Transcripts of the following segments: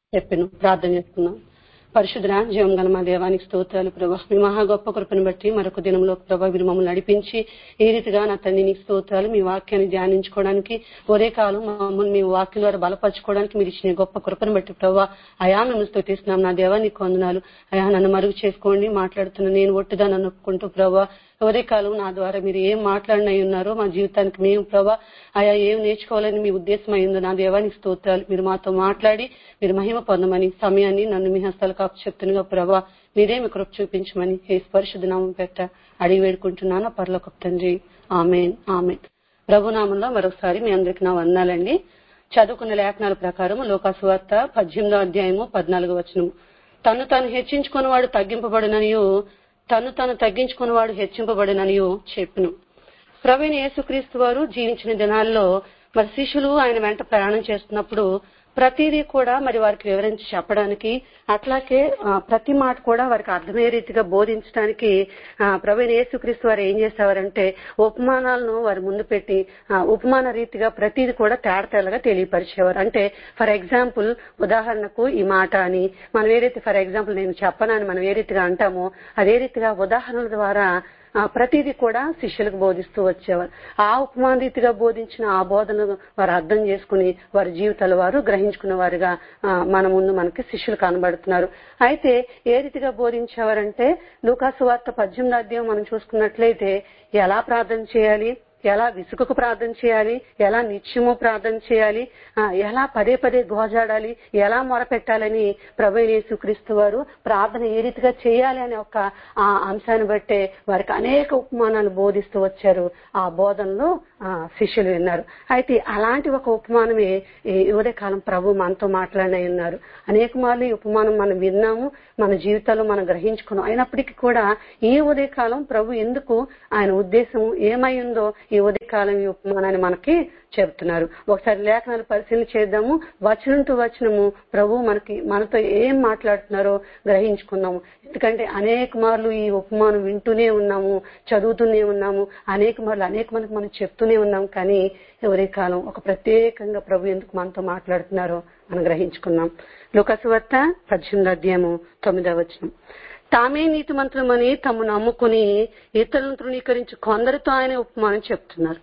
చెప్పాను ప్రార్థన చేసుకున్నాం పరిశుద్ర జీవం గల మా దేవానికి స్తోత్రాలు ప్రభా మీ మహా గొప్ప కృపను బట్టి మరొక దినంలో ప్రభా మీరు మమ్మల్ని నడిపించి ఈ రీతిగా నా తండ్రి నీకు స్తోత్రాలు మీ వాక్యాన్ని ధ్యానించుకోవడానికి ఒరే కాలం మమ్మల్ని మీ వాక్యం ద్వారా బలపరచుకోవడానికి మీరు ఇచ్చిన గొప్ప కృపను బట్టి ప్రభా అయా నన్ను స్తుతిస్తున్నాం నా దేవా నీకు వందనాలు అయా నన్ను మరుగు చేసుకోండి మాట్లాడుతున్నా నేను ఒట్టుదా నన్నుకుంటూ ప్రభా ఎవరే కాలం నా ద్వారా మీరు ఏం మాట్లాడినై ఉన్నారో మా జీవితానికి మేము ప్రభా ఆయా ఏం నేర్చుకోవాలని మీ ఉద్దేశం అయిందో నా దేవానికి స్తోత్రాలు మీరు మాతో మాట్లాడి మీరు మహిమ పొందమని సమయాన్ని నన్ను మీ హస్తాలు కాపు చెప్తున్నగా ప్రభా మీరే మీ కృప చూపించమని ఏ స్పర్శ నామం పెట్ట అడిగి వేడుకుంటున్నాను పర్లోక తండ్రి ఆమెన్ ఆమెన్ ప్రభునామంలో మరొకసారి మీ అందరికి నా వందాలండి చదువుకున్న లేఖనాల ప్రకారం లోకాసువార్త పద్దెనిమిదో అధ్యాయము పద్నాలుగు వచనము తను తాను హెచ్చించుకున్నవాడు తగ్గింపబడిననియు తను తాను తగ్గించుకున్నవాడు హెచ్చింపబడిననియు చెప్పును ప్రవీణ యేసుక్రీస్తు వారు జీవించిన దినాల్లో మరి శిష్యులు ఆయన వెంట ప్రయాణం చేస్తున్నప్పుడు ప్రతిదీ కూడా మరి వారికి వివరించి చెప్పడానికి అట్లాగే ఆ, ప్రతి మాట కూడా వారికి అర్థమయ్యే రీతిగా బోధించడానికి ఆ, ప్రవీణ యేసుక్రీస్తు వారు ఏం చేసేవారంటే ఉపమానాలను వారి ముందు పెట్టి ఆ, ఉపమాన రీతిగా ప్రతిదీ కూడా తేడతేలగా తెలియపరిచేవారు అంటే ఫర్ ఎగ్జాంపుల్ ఉదాహరణకు ఈ మాట అని మనం ఏ రీతి ఫర్ ఎగ్జాంపుల్ నేను చెప్పనని మనం ఏ రీతిగా అంటామో అదే రీతిగా ఉదాహరణల ద్వారా ఆ, ప్రతిదీ కూడా శిష్యులకు బోధిస్తూ వచ్చేవారు ఆ ఉపమాన రీతిగా బోధించిన ఆ బోధనను వారు అర్థం చేసుకుని వారి జీవితాల వారు గ్రహించుకున్న వారుగా ఆ, మన ముందు మనకి శిష్యులు కనబడుతున్నారు అయితే ఏ రీతిగా బోధించేవారంటే లూకాసు వార్త పద్దెనిమిది అధ్యాయం మనం చూసుకున్నట్లయితే ఎలా ప్రార్థన చేయాలి ఎలా విసుగుకు ప్రార్థన చేయాలి ఎలా నిత్యము ప్రార్థన చేయాలి ఆ, ఎలా పదే పదే గోజాడాలి ఎలా మొరపెట్టాలని ప్రభు యేసుక్రీస్తు వారు ప్రార్థన ఏ రీతిగా చేయాలి అనే ఒక ఆ అంశాన్ని బట్టే వారికి అనేక ఉపమానాలు బోధిస్తూ వచ్చారు ఆ బోధనలో ఆ, శిష్యులు విన్నారు అయితే అలాంటి ఒక ఉపమానమే ఈ ఉదయకాలం ప్రభు మనతో మాట్లాడిన ఉన్నారు అనేక మార్లు ఈ ఉపమానం మనం విన్నాము మన జీవితాల్లో మనం గ్రహించుకున్నాం అయినప్పటికీ కూడా ఈ ఉదయకాలం ప్రభు ఎందుకు ఆయన ఉద్దేశం ఏమై ఉందో ఈ ఉదయకాలం ఈ ఉపమానాన్ని మనకి చెబుతున్నారు ఒకసారి లేఖనాలు పరిశీలన చేద్దాము వచనం టు వచనము ప్రభు మనకి మనతో ఏం మాట్లాడుతున్నారో గ్రహించుకుందాము ఎందుకంటే అనేక మార్లు ఈ ఉపమానం వింటూనే ఉన్నాము చదువుతూనే ఉన్నాము అనేక మార్లు అనేక మందికి మనం చెప్తూనే ఉన్నాం కానీ ఎవరి కాలం ఒక ప్రత్యేకంగా ప్రభు ఎందుకు మనతో మాట్లాడుతున్నారో మనం గ్రహించుకున్నాం లోకసువార్త పద్దెనిమిది అధ్యాయము తొమ్మిదవ వచనం తామే నీతిమంతులమని తమను నమ్ముకుని ఇతరులను తృణీకరించి కొందరితో ఆయన ఉపమానం చెప్తున్నారు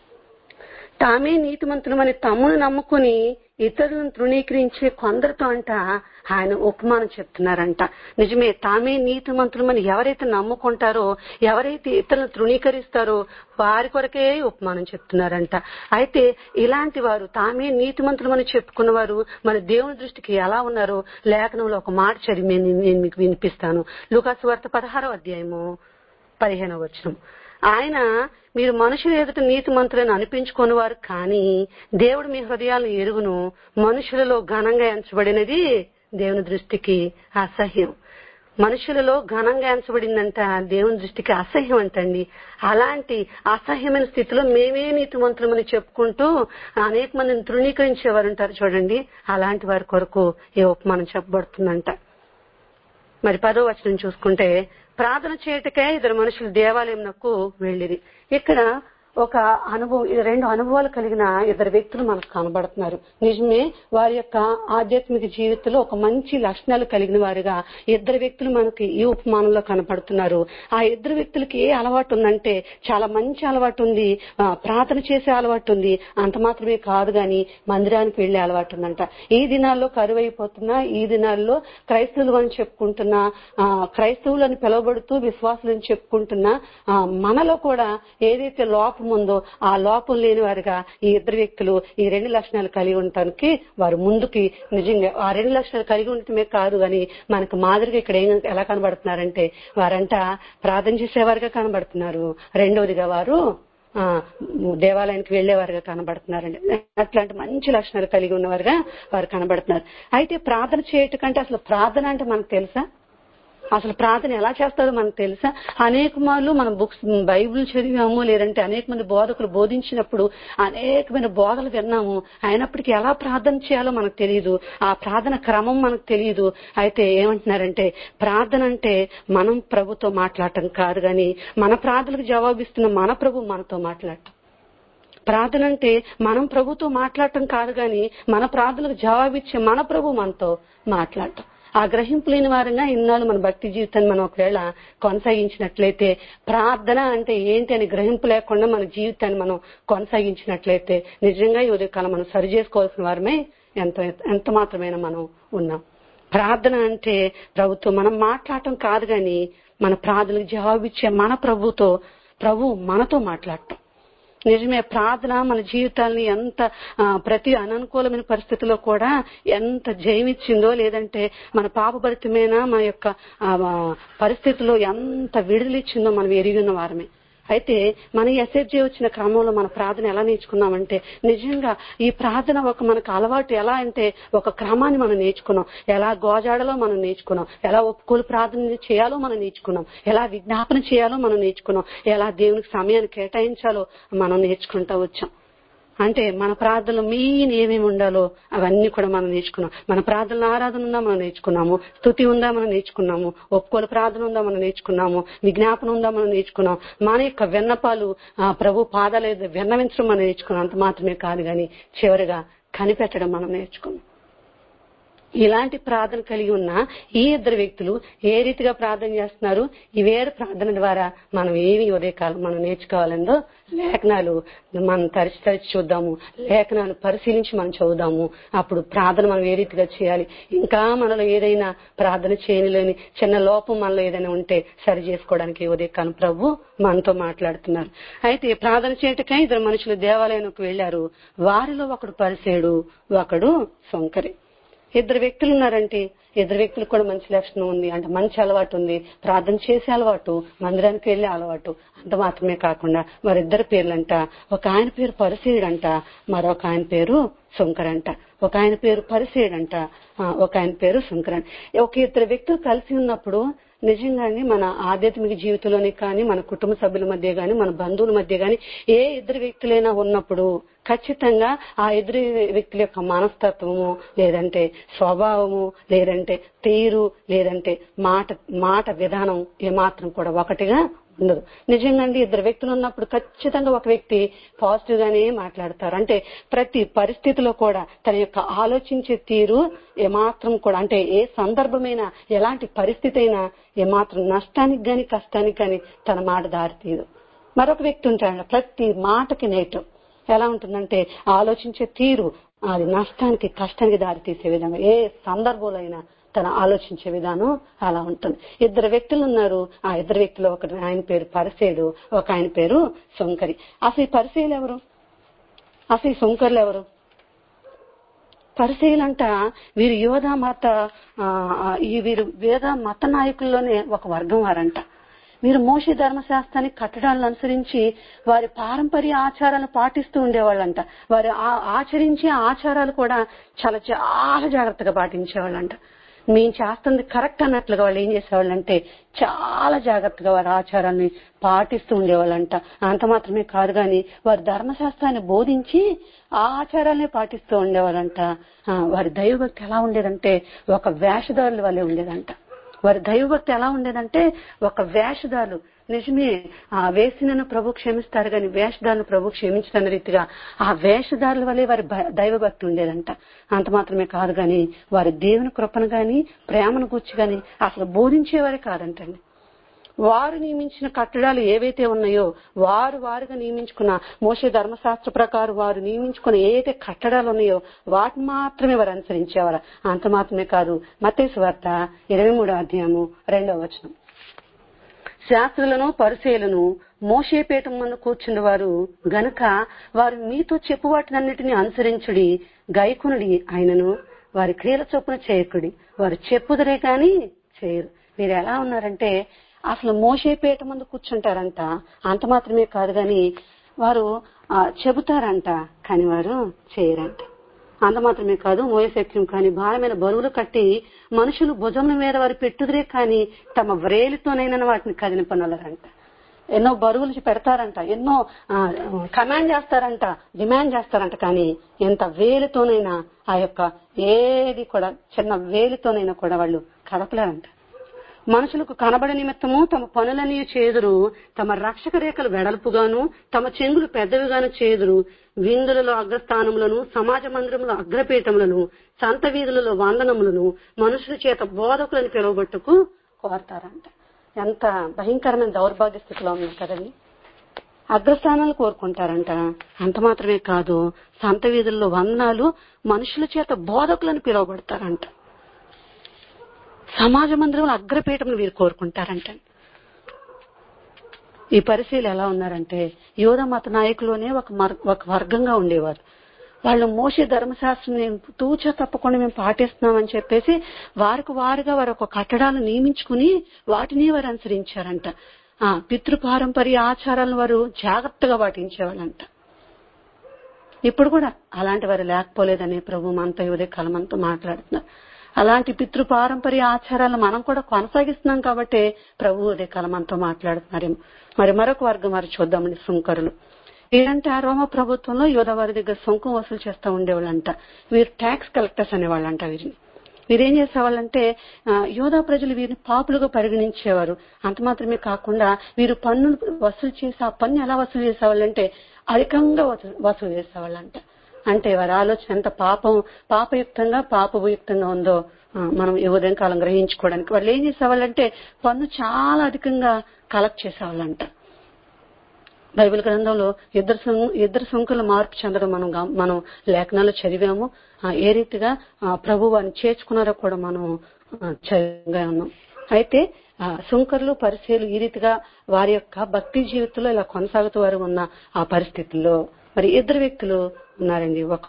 తామే నీతిమంతులమని తమను నమ్ముకుని ఇతరులను తృణీకరించే కొందరితో అంట ఆయన ఉపమానం చెప్తున్నారంట నిజమే తామే నీతిమంతులమని ఎవరైతే నమ్ముకుంటారో ఎవరైతే ఇతరులను తృణీకరిస్తారో వారి కొరకే ఉపమానం చెప్తున్నారంట అయితే ఇలాంటి వారు తామే నీతిమంతులమని చెప్పుకున్న వారు మన దేవుని దృష్టికి ఎలా ఉన్నారో లేఖనంలో ఒక మాట చదివి నేను నేను మీకు వినిపిస్తాను లూకాసు వార్త పదహారో అధ్యాయము పదిహేనవ వచనం ఆయన మీరు మనుషుల ఎదుట నీతి మంత్రులను అనిపించుకుని వారు కానీ దేవుడు మీ హృదయాలను ఎరుగును మనుషులలో ఘనంగా ఎంచబడినది దేవుని దృష్టికి అసహ్యం మనుషులలో ఘనంగా ఎంచబడిందంట దేవుని దృష్టికి అసహ్యం అంటండి అలాంటి అసహ్యమైన స్థితిలో మేమే నీతిమంతులమని చెప్పుకుంటూ అనేక మందిని తృణీకరించేవారు ఉంటారు చూడండి అలాంటి వారి కొరకు ఈ ఉపమానం చెప్పబడుతుందంట మరి పదో వచనం చూసుకుంటే ప్రార్థన చేయటకే ఇద్దరు మనుషులు దేవాలయంకు వెళ్ళిరి ఇక్కడ ఒక అనుభవం ఈ రెండు అనుభవాలు కలిగిన ఇద్దరు వ్యక్తులు మనకు కనబడుతున్నారు నిజమే వారి యొక్క ఆధ్యాత్మిక జీవితంలో ఒక మంచి లక్షణాలు కలిగిన వారుగా ఇద్దరు వ్యక్తులు మనకి ఈ ఉపమానంలో కనపడుతున్నారు ఆ ఇద్దరు వ్యక్తులకి ఏ అలవాటు ఉందంటే చాలా మంచి అలవాటు ఉంది ఆ, ప్రార్థన చేసే అలవాటు ఉంది అంత మాత్రమే కాదు గాని మందిరానికి వెళ్లే అలవాటు ఉందంట ఈ దినాల్లో కరువైపోతున్నా ఈ దినాల్లో క్రైస్తవులు అని చెప్పుకుంటున్నా ఆ, క్రైస్తవులు అని పిలువబడుతూ విశ్వాసులు అని చెప్పుకుంటున్నా ఆ, మనలో కూడా ఏదైతే లోపం ఉందో ఆ లోపం లేని వారుగా ఈ ఇద్దరు వ్యక్తులు ఈ రెండు లక్షణాలు కలిగి ఉండటానికి వారు ముందుకి నిజంగా ఆ రెండు లక్షణాలు కలిగి ఉండటమే కాదు కానీ మనకు మాదిరిగా ఇక్కడ ఏం ఎలా కనబడుతున్నారంటే వారంట ప్రార్థన చేసేవారుగా కనబడుతున్నారు రెండవదిగా వారు ఆ దేవాలయానికి వెళ్లేవారుగా కనబడుతున్నారండి అట్లాంటి మంచి లక్షణాలు కలిగి ఉన్నవారుగా వారు కనబడుతున్నారు అయితే ప్రార్థన చేయటం కంటే అసలు ప్రార్థన అంటే మనకు తెలుసా అసలు ప్రార్థన ఎలా చేస్తారో మనకు తెలుసా అనేక మార్లు మనం బుక్స్ బైబిల్ చదివాము లేదంటే అనేక మంది బోధకులు బోధించినప్పుడు అనేకమైన బోధలు విన్నాము అయినప్పటికీ ఎలా ప్రార్థన చేయాలో మనకు తెలియదు ఆ ప్రార్థన క్రమం మనకు తెలియదు అయితే ఏమంటున్నారంటే ప్రార్థన అంటే మనం ప్రభుతో మాట్లాడటం కాదు కానీ మన ప్రార్థనకు జవాబిస్తున్న మన ప్రభు మనతో మాట్లాడటం ప్రార్థన అంటే మనం ప్రభుతో మాట్లాడటం కాదు గాని మన ప్రార్థనలకు జవాబిచ్చే మన ప్రభు మనతో మాట్లాడటం ఆ గ్రహింపు లేని వారంగా ఇన్నాళ్ళు మన భక్తి జీవితాన్ని మనం ఒకవేళ కొనసాగించినట్లయితే ప్రార్థన అంటే ఏంటి అని గ్రహింపు లేకుండా మన జీవితాన్ని మనం కొనసాగించినట్లయితే నిజంగా ఈ ఉదయకాలం మనం సరి చేసుకోవాల్సిన వారమే ఎంత ఎంత మాత్రమైనా మనం ఉన్నాం ప్రార్థన అంటే ప్రభుత్వం మనం మాట్లాడటం కాదు గాని మన ప్రార్థనకు జవాబిచ్చే మన ప్రభుతో ప్రభు మనతో మాట్లాడటం నిజమే ప్రార్థన మన జీవితాల్ని ఎంత ఆ, ప్రతి అననుకూలమైన పరిస్థితుల్లో కూడా ఎంత జయమిచ్చిందో లేదంటే మన పాపభరితమైన మన యొక్క ఆ, ఆ, పరిస్థితుల్లో ఎంత విడుదలిచ్చిందో మనం ఎరిగి ఉన్న వారమే అయితే మన ఎస్ఎఫ్జే వచ్చిన క్రమంలో మన ప్రార్థన ఎలా నేర్చుకున్నామంటే నిజంగా ఈ ప్రార్థన ఒక మనకు అలవాటు ఎలా అంటే ఒక క్రమాన్ని మనం నేర్చుకున్నాం ఎలా గోజాడలో మనం నేర్చుకున్నాం ఎలా ఒప్పుకోలు ప్రార్థన చేయాలో మనం నేర్చుకున్నాం ఎలా విజ్ఞాపన చేయాలో మనం నేర్చుకున్నాం ఎలా దేవునికి సమయాన్ని కేటాయించాలో మనం నేర్చుకుంటా వచ్చాం అంటే మన ప్రార్థనలో మెయిన్ ఏమేమి ఉండాలో అవన్నీ కూడా మనం నేర్చుకున్నాం మన ప్రార్థనలో ఆరాధన ఉందా మనం నేర్చుకున్నాము స్థుతి ఉందా మనం నేర్చుకున్నాము ఒప్పుకోలు ప్రార్థన ఉందా మనం నేర్చుకున్నాము విజ్ఞాపన ఉందా మనం నేర్చుకున్నాం మన యొక్క వెన్నపాలు ఆ, ప్రభు పాదాలు విన్నవించడం మనం నేర్చుకున్నాం అంత మాత్రమే కాదు కానీ చివరిగా కనిపెట్టడం మనం నేర్చుకున్నాం ఇలాంటి ప్రార్థన కలిగి ఉన్న ఈ ఇద్దరు వ్యక్తులు ఏ రీతిగా ప్రార్థన చేస్తున్నారు ఈ వేరు ప్రార్థన ద్వారా మనం ఏమి ఉదయకాలం మనం నేర్చుకోవాలందో లేఖనాలు మనం తరిచి తరిచి చూద్దాము లేఖనాలు పరిశీలించి మనం చదువుదాము అప్పుడు ప్రార్థన మనం ఏ రీతిగా చేయాలి ఇంకా మనలో ఏదైనా ప్రార్థన చేయలేని చిన్న లోపం మనలో ఏదైనా ఉంటే సరి చేసుకోవడానికి ఈ ఉదయకాలం ప్రభు మనతో మాట్లాడుతున్నారు అయితే ప్రార్థన చేయటకై ఇద్దరు మనుషులు దేవాలయానికి వెళ్లారు వారిలో ఒకడు పరిసేడు ఒకడు సొంకరి ఇద్దరు వ్యక్తులు ఉన్నారంటే ఇద్దరు వ్యక్తులకు కూడా మంచి లక్షణం ఉంది అంటే మంచి అలవాటు ఉంది ప్రార్థన చేసే అలవాటు మందిరానికి వెళ్లే అలవాటు అంత మాత్రమే కాకుండా వారిద్దరి పేర్లంట ఒక ఆయన పేరు పరిసేయుడంట మరొక ఆయన పేరు శంకరంట ఒక ఆయన పేరు పరిసేయుడంట ఆ, ఒక ఆయన పేరు శంకరన్ ఒక ఇద్దరు వ్యక్తులు కలిసి ఉన్నప్పుడు నిజంగానే మన ఆధ్యాత్మిక జీవితంలోనే కానీ మన కుటుంబ సభ్యుల మధ్య కానీ మన బంధువుల మధ్య కానీ ఏ ఇద్దరు వ్యక్తులైనా ఉన్నప్పుడు ఖచ్చితంగా ఆ ఎదురు వ్యక్తుల యొక్క మనస్తత్వము లేదంటే స్వభావము లేదంటే తీరు లేదంటే మాట మాట విధానం ఏమాత్రం కూడా ఒకటిగా ఉండదు నిజంగా అండి ఇద్దరు వ్యక్తులు ఉన్నప్పుడు ఖచ్చితంగా ఒక వ్యక్తి పాజిటివ్ గానే మాట్లాడతారు అంటే ప్రతి పరిస్థితిలో కూడా తన యొక్క ఆలోచించే తీరు ఏమాత్రం కూడా అంటే ఏ సందర్భమైనా ఎలాంటి పరిస్థితి అయినా ఏమాత్రం నష్టానికి గాని కష్టానికి గాని తన మాట దారితీయదు మరొక వ్యక్తి ఉంటాడు ప్రతి మాటకి నెగిటివ్ ఎలా ఉంటుందంటే ఆలోచించే తీరు అది నష్టానికి కష్టానికి దారితీసే విధంగా ఏ సందర్భంలో అయినా తన ఆలోచించే విధానం అలా ఉంటుంది ఇద్దరు వ్యక్తులు ఉన్నారు ఆ ఇద్దరు వ్యక్తులు ఒక ఆయన పేరు పరిసేడు ఒక ఆయన పేరు శంకరి అసలు ఈ పరిసేయులు ఎవరు అసలు ఈ శంకర్లు ఎవరు పరిశీలంట వీరు యోధ మత ఆ, ఆ, ఈ వీరు వేద మత నాయకుల్లోనే ఒక వర్గం వారంట వీరు మోషి ధర్మశాస్త్రాన్ని కట్టడాలను అనుసరించి వారి పారంపర్య ఆచారాలను పాటిస్తూ ఉండేవాళ్ళంట వారు ఆ- ఆచరించే ఆచారాలు కూడా చాలా చాలా జాగ్రత్తగా పాటించేవాళ్ళంట మేము చేస్తుంది కరెక్ట్ అన్నట్లుగా వాళ్ళు ఏం చేసేవాళ్ళంటే చాలా జాగ్రత్తగా వారి ఆచారాన్ని పాటిస్తూ ఉండేవాళ్ళంట అంత మాత్రమే కాదు గాని వారి ధర్మశాస్త్రాన్ని బోధించి ఆ ఆచారాలనే పాటిస్తూ ఉండేవాళ్ళంట ఆ, వారి దైవభక్తి ఎలా ఉండేదంటే ఒక వేషధారుల వల్లే ఉండేదంట వారి దైవభక్తి ఎలా ఉండేదంటే ఒక వేషధారులు నిజమే ఆ వేసినను ప్రభు క్షమిస్తారు కానీ వేషధారులు ప్రభు క్షమించిన రీతిగా ఆ వేషధారుల వల్లే వారి భ- దైవభక్తి ఉండేదంట అంత మాత్రమే కాదు గాని వారి దేవుని కృపను గాని ప్రేమను గుర్చి గాని అసలు బోధించేవారే కాదంటండి వారు నియమించిన కట్టడాలు ఏవైతే ఉన్నాయో వారు వారుగా నియమించుకున్న మోసే ధర్మశాస్త్ర ప్రకారం వారు నియమించుకున్న ఏవైతే కట్టడాలు ఉన్నాయో వాటిని మాత్రమే వారు అనుసరించేవారు అంత మాత్రమే కాదు మతేసు వార్త ఇరవై మూడో అధ్యాయము రెండవ వచనం శాస్త్రులను పరిచయలను మోషేపేటం మందు కూర్చున్న వారు గనుక వారు మీతో చెప్పు వాటినన్నిటిని అనుసరించుడి గైకునుడి ఆయనను వారి క్రియల చొప్పున చేయకుడి వారు చెప్పుదరే కాని చేయరు మీరు ఎలా ఉన్నారంటే అసలు మోషేపేట ముందు కూర్చుంటారంట అంత మాత్రమే కాదు గాని వారు ఆ, చెబుతారంట కానీ వారు చేయరంట అంత మాత్రమే కాదు మోయశక్యం కానీ భారమైన బరువులు కట్టి మనుషులు భుజముల మీద వారు పెట్టుదురే కానీ తమ వ్రేలితోనైనా వాటిని కదిలిపనలరంట ఎన్నో బరువులు పెడతారంట ఎన్నో కమాండ్ చేస్తారంట డిమాండ్ చేస్తారంట కానీ ఎంత వేలితోనైనా ఆ యొక్క ఏది కూడా చిన్న వేలితోనైనా కూడా వాళ్ళు కదపలేరంట మనుషులకు కనబడి నిమిత్తము తమ పనులని చేదురు తమ రక్షక రేఖలు వెడల్పుగాను తమ చెంగులు పెద్దవిగాను చేదురు విందులలో అగ్రస్థానములను సమాజ మందిరములో అగ్రపీఠములను సంత వీధులలో వందనములను మనుషుల చేత బోధకులను పిలువబట్టుకు కోరతారంట ఎంత భయంకరమైన దౌర్భాగ్య స్థితిలో ఉంది కదండి అగ్రస్థానాలు కోరుకుంటారంట అంత మాత్రమే కాదు సంత వీధుల్లో వందనాలు మనుషుల చేత బోధకులను పిలువబడతారంట సమాజ మందిరంలో అగ్రపీఠములు వీరు కోరుకుంటారంట ఈ పరిశీలు ఎలా ఉన్నారంటే యోధ మత నాయకులోనే ఒక మర్- ఒక వర్గంగా ఉండేవారు వాళ్ళు మోసే ధర్మశాస్త్రం తూచ తప్పకుండా మేము పాటిస్తున్నామని చెప్పేసి వారికి వారుగా వారు ఒక కట్టడాలను నియమించుకుని వాటిని వారు అనుసరించారంట ఆ పితృ పారంపర్య ఆచారాలను వారు జాగ్రత్తగా పాటించేవాళ్ళంట ఇప్పుడు కూడా అలాంటి వారు లేకపోలేదని ప్రభు మనతో ఉదయ కాలమంతా మాట్లాడుతున్నారు అలాంటి పితృ పారంపర్య ఆచారాలను మనం కూడా కొనసాగిస్తున్నాం కాబట్టి ప్రభు ఉదయ కాలమంతా మాట్లాడుతున్నారేమో మరి మరొక వర్గం వారు చూద్దామండి సుంకరులు వీరంటే ఆ రోమ ప్రభుత్వంలో యోధ వారి దగ్గర సుంకం వసూలు చేస్తూ ఉండేవాళ్ళంట వీరు ట్యాక్స్ కలెక్టర్స్ అనేవాళ్ళంట వీరిని వీరేం చేసేవాళ్ళంటే ఆ, యోధా ప్రజలు వీరిని పాపులుగా పరిగణించేవారు అంత మాత్రమే కాకుండా వీరు పన్ను వసూలు చేసి ఆ పన్ను ఎలా వసూలు చేసేవాళ్ళంటే అధికంగా వసూ- వసూలు చేసేవాళ్ళంట అంటే వారి ఆలోచన ఎంత పాపం పాపయుక్తంగా పాపభయుక్తంగా ఉందో ఆ, మనం ఈ ఉదయం కాలం గ్రహించుకోవడానికి వాళ్ళు ఏం చేసేవాళ్ళంటే పన్ను చాలా అధికంగా కలెక్ట్ చేసేవాళ్ళంట బైబిల్ గ్రంథంలో ఇద్దరు సం- ఇద్దరు సంఖ్యల మార్పు చెందడం మనం గమ- మనం లేఖనాలు చదివాము ఆ, ఏ రీతిగా ఆ, ప్రభు వారిని చేర్చుకున్నారో కూడా మనం ఆ, చదివా ఉన్నాం అయితే ఆ, సుంకర్లు పరిచయలు ఈ రీతిగా వారి యొక్క భక్తి జీవితంలో ఇలా కొనసాగుతూ వారు ఉన్న ఆ పరిస్థితుల్లో మరి ఇద్దరు వ్యక్తులు ఉన్నారండి ఒక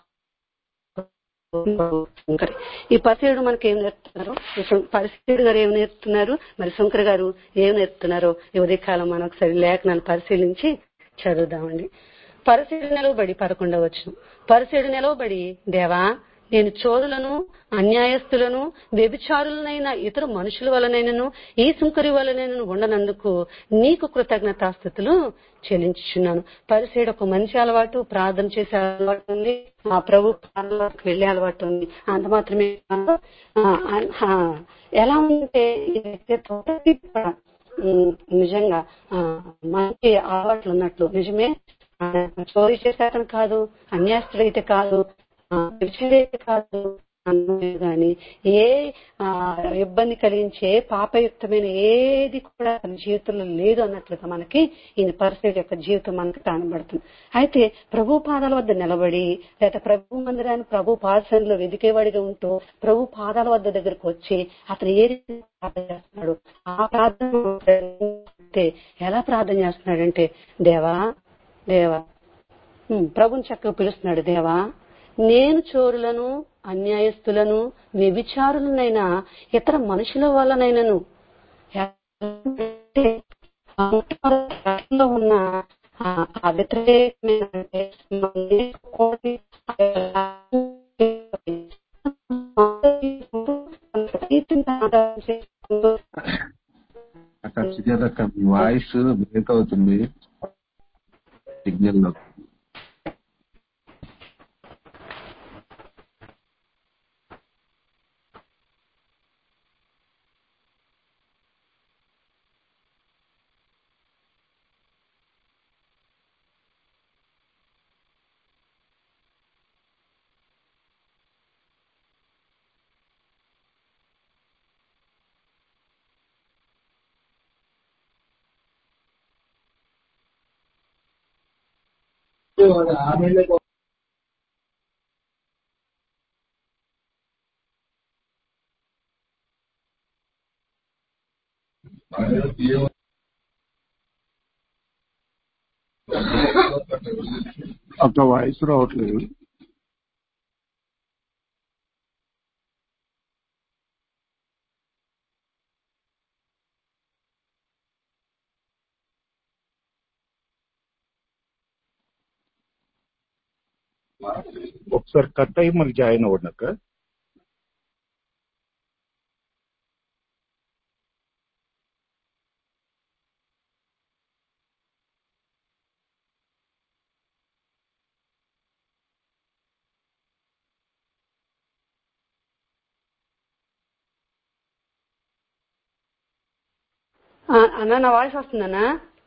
శంకరి ఈ పరిచయుడు మనకి ఏం నేర్పుతున్నారు ఈ శం- పరిచయుడు గారు ఏం నేర్పుతున్నారు మరి శంకర్ గారు ఏం నేర్పుతున్నారో ఈ ఉదయకాలం మనం ఒకసారి లేఖనాలు పరిశీలించి చదువుదామండి పరిశీలన నిలవబడి పదకొండవచ్చు పరిశీలన నిలవబడి దేవా నేను చోరులను అన్యాయస్తులను వ్యభిచారులనైన ఇతర మనుషుల వలనైనను ఈ సుంకరి వలనైనను ఉండనందుకు నీకు కృతజ్ఞతాస్థుతులు చెల్లించుచున్నాను పరిసేడు ఒక మంచి అలవాటు ప్రార్థన చేసే అలవాటు ఉంది ఆ ప్రభు పాలనలోకి వెళ్లే అలవాటు ఉంది అంత మాత్రమే కాదు, ఆ, ఆ, ఎలా ఉంటే ఈ వ్యక్తిత్వం కూడా, ఉమ్, నిజంగా ఆ, మంచి అలవాట్లు ఉన్నట్లు నిజమే ఆ, చోరీ చేశారని కాదు అన్యాస్తుడైతే కాదు ఆ, వ్యభిచారైతే కాదు అన్నది గాని ఏ ఆ, ఇబ్బంది కలిగించే పాపయుక్తమైన ఏది కూడా తన జీవితంలో లేదు అన్నట్లుగా మనకి ఈయన పరిస్థితి యొక్క జీవితం మనకు కనబడుతుంది అయితే ప్రభు పాదాల వద్ద నిలబడి లేదా ప్రభు మందిరాన్ని ప్రభు పాదశంలో వెదికేవాడిగా ఉంటూ ప్రభు పాదాల వద్ద దగ్గరకు వచ్చి అతను ఏ రీతి ప్రార్థన చేస్తున్నాడు ఆ ప్రార్థన అయితే ఎలా ప్రార్థన చేస్తున్నాడంటే దేవా దేవా ఉమ్, ప్రభుని చక్కగా పిలుస్తున్నాడు దేవా నేను చోరులను అన్యాయస్తులను వ్యభిచారులనైనా ఇతర మనుషుల వల్లనైనను అంటే లో ఉన్న ఆ- ఆ వ్యతిరేకమైన అంటే మనం నేర్చుకోవాలి, అక్కడ సుజాత మీ వాయిస్ బ్రేక్ అవుతుంది సిగ్నల్ లో అక్క వాయిస్ రావట్లేదు ఒకసారి కట్ అయ్యి మళ్ళీ జాయిన్ అవ్వండి అక్క ఆ, అన్న నా వాయిస్ వస్తుందన్నా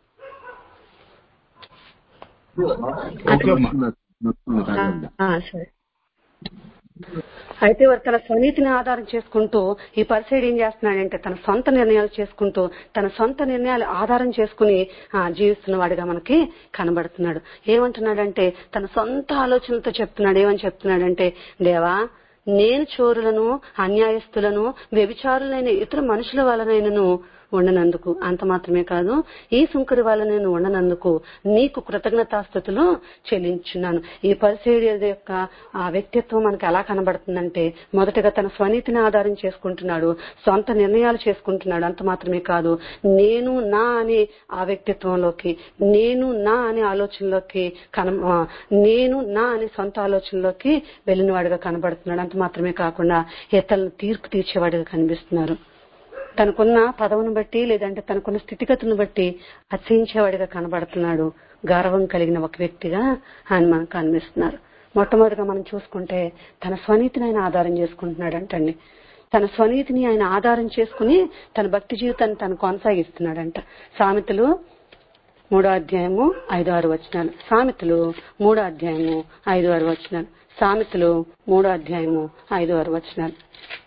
ఓకే అమ్మా. వస్తుంది, రాగలదు. ఆ, సరే అయితే వారు తన స్వనీతిని ఆధారం చేసుకుంటూ ఈ పరిసైడ్ ఏం చేస్తున్నాడంటే తన సొంత నిర్ణయాలు చేసుకుంటూ తన సొంత నిర్ణయాలు ఆధారం చేసుకుని ఆ, జీవిస్తున్న వాడిగా మనకి కనబడుతున్నాడు ఏమంటున్నాడంటే తన సొంత ఆలోచనలతో చెప్తున్నాడు ఏమని చెప్తున్నాడంటే దేవా నేను చోరులను అన్యాయస్తులను వ్యభిచారులైన ఇతర మనుషుల వలనైనను ఉండనందుకు అంత మాత్రమే కాదు ఈ సుంకరి వల్ల నేను ఉండనందుకు నీకు కృతజ్ఞతాస్థుతులు చెల్లించున్నాను ఈ పరిసేడి యొక్క ఆ వ్యక్తిత్వం మనకు ఎలా కనబడుతుందంటే మొదటగా తన స్వనీతిని ఆధారం చేసుకుంటున్నాడు సొంత నిర్ణయాలు చేసుకుంటున్నాడు అంత మాత్రమే కాదు నేను నా అనే ఆ వ్యక్తిత్వంలోకి నేను నా అనే ఆలోచనలోకి కన ఆ, నేను నా అనే సొంత ఆలోచనలోకి వెళ్ళిన వాడిగా కనబడుతున్నాడు అంత మాత్రమే కాకుండా ఇతరులను తీర్పు తీర్చేవాడిగా కనిపిస్తున్నారు తనకున్న పదవును బట్టి లేదంటే తనకున్న స్థితిగతులను బట్టి అసహించేవాడిగా కనబడుతున్నాడు గౌరవం కలిగిన ఒక వ్యక్తిగా ఆయన మనకు కనిపిస్తున్నారు మొట్టమొదటిగా మనం చూసుకుంటే తన స్వనీతిని ఆయన ఆధారం చేసుకుంటున్నాడు అంటండి తన స్వనీతిని ఆయన ఆధారం చేసుకుని తన భక్తి జీవితాన్ని తను కొనసాగిస్తున్నాడంట సామెతలు మూడో అధ్యాయము ఐదు ఆరు వచనాలు సామెతలు మూడో అధ్యాయము ఐదు ఆరు వచనాలు సామెతలు మూడో అధ్యాయము ఐదు ఆరు వచనాలు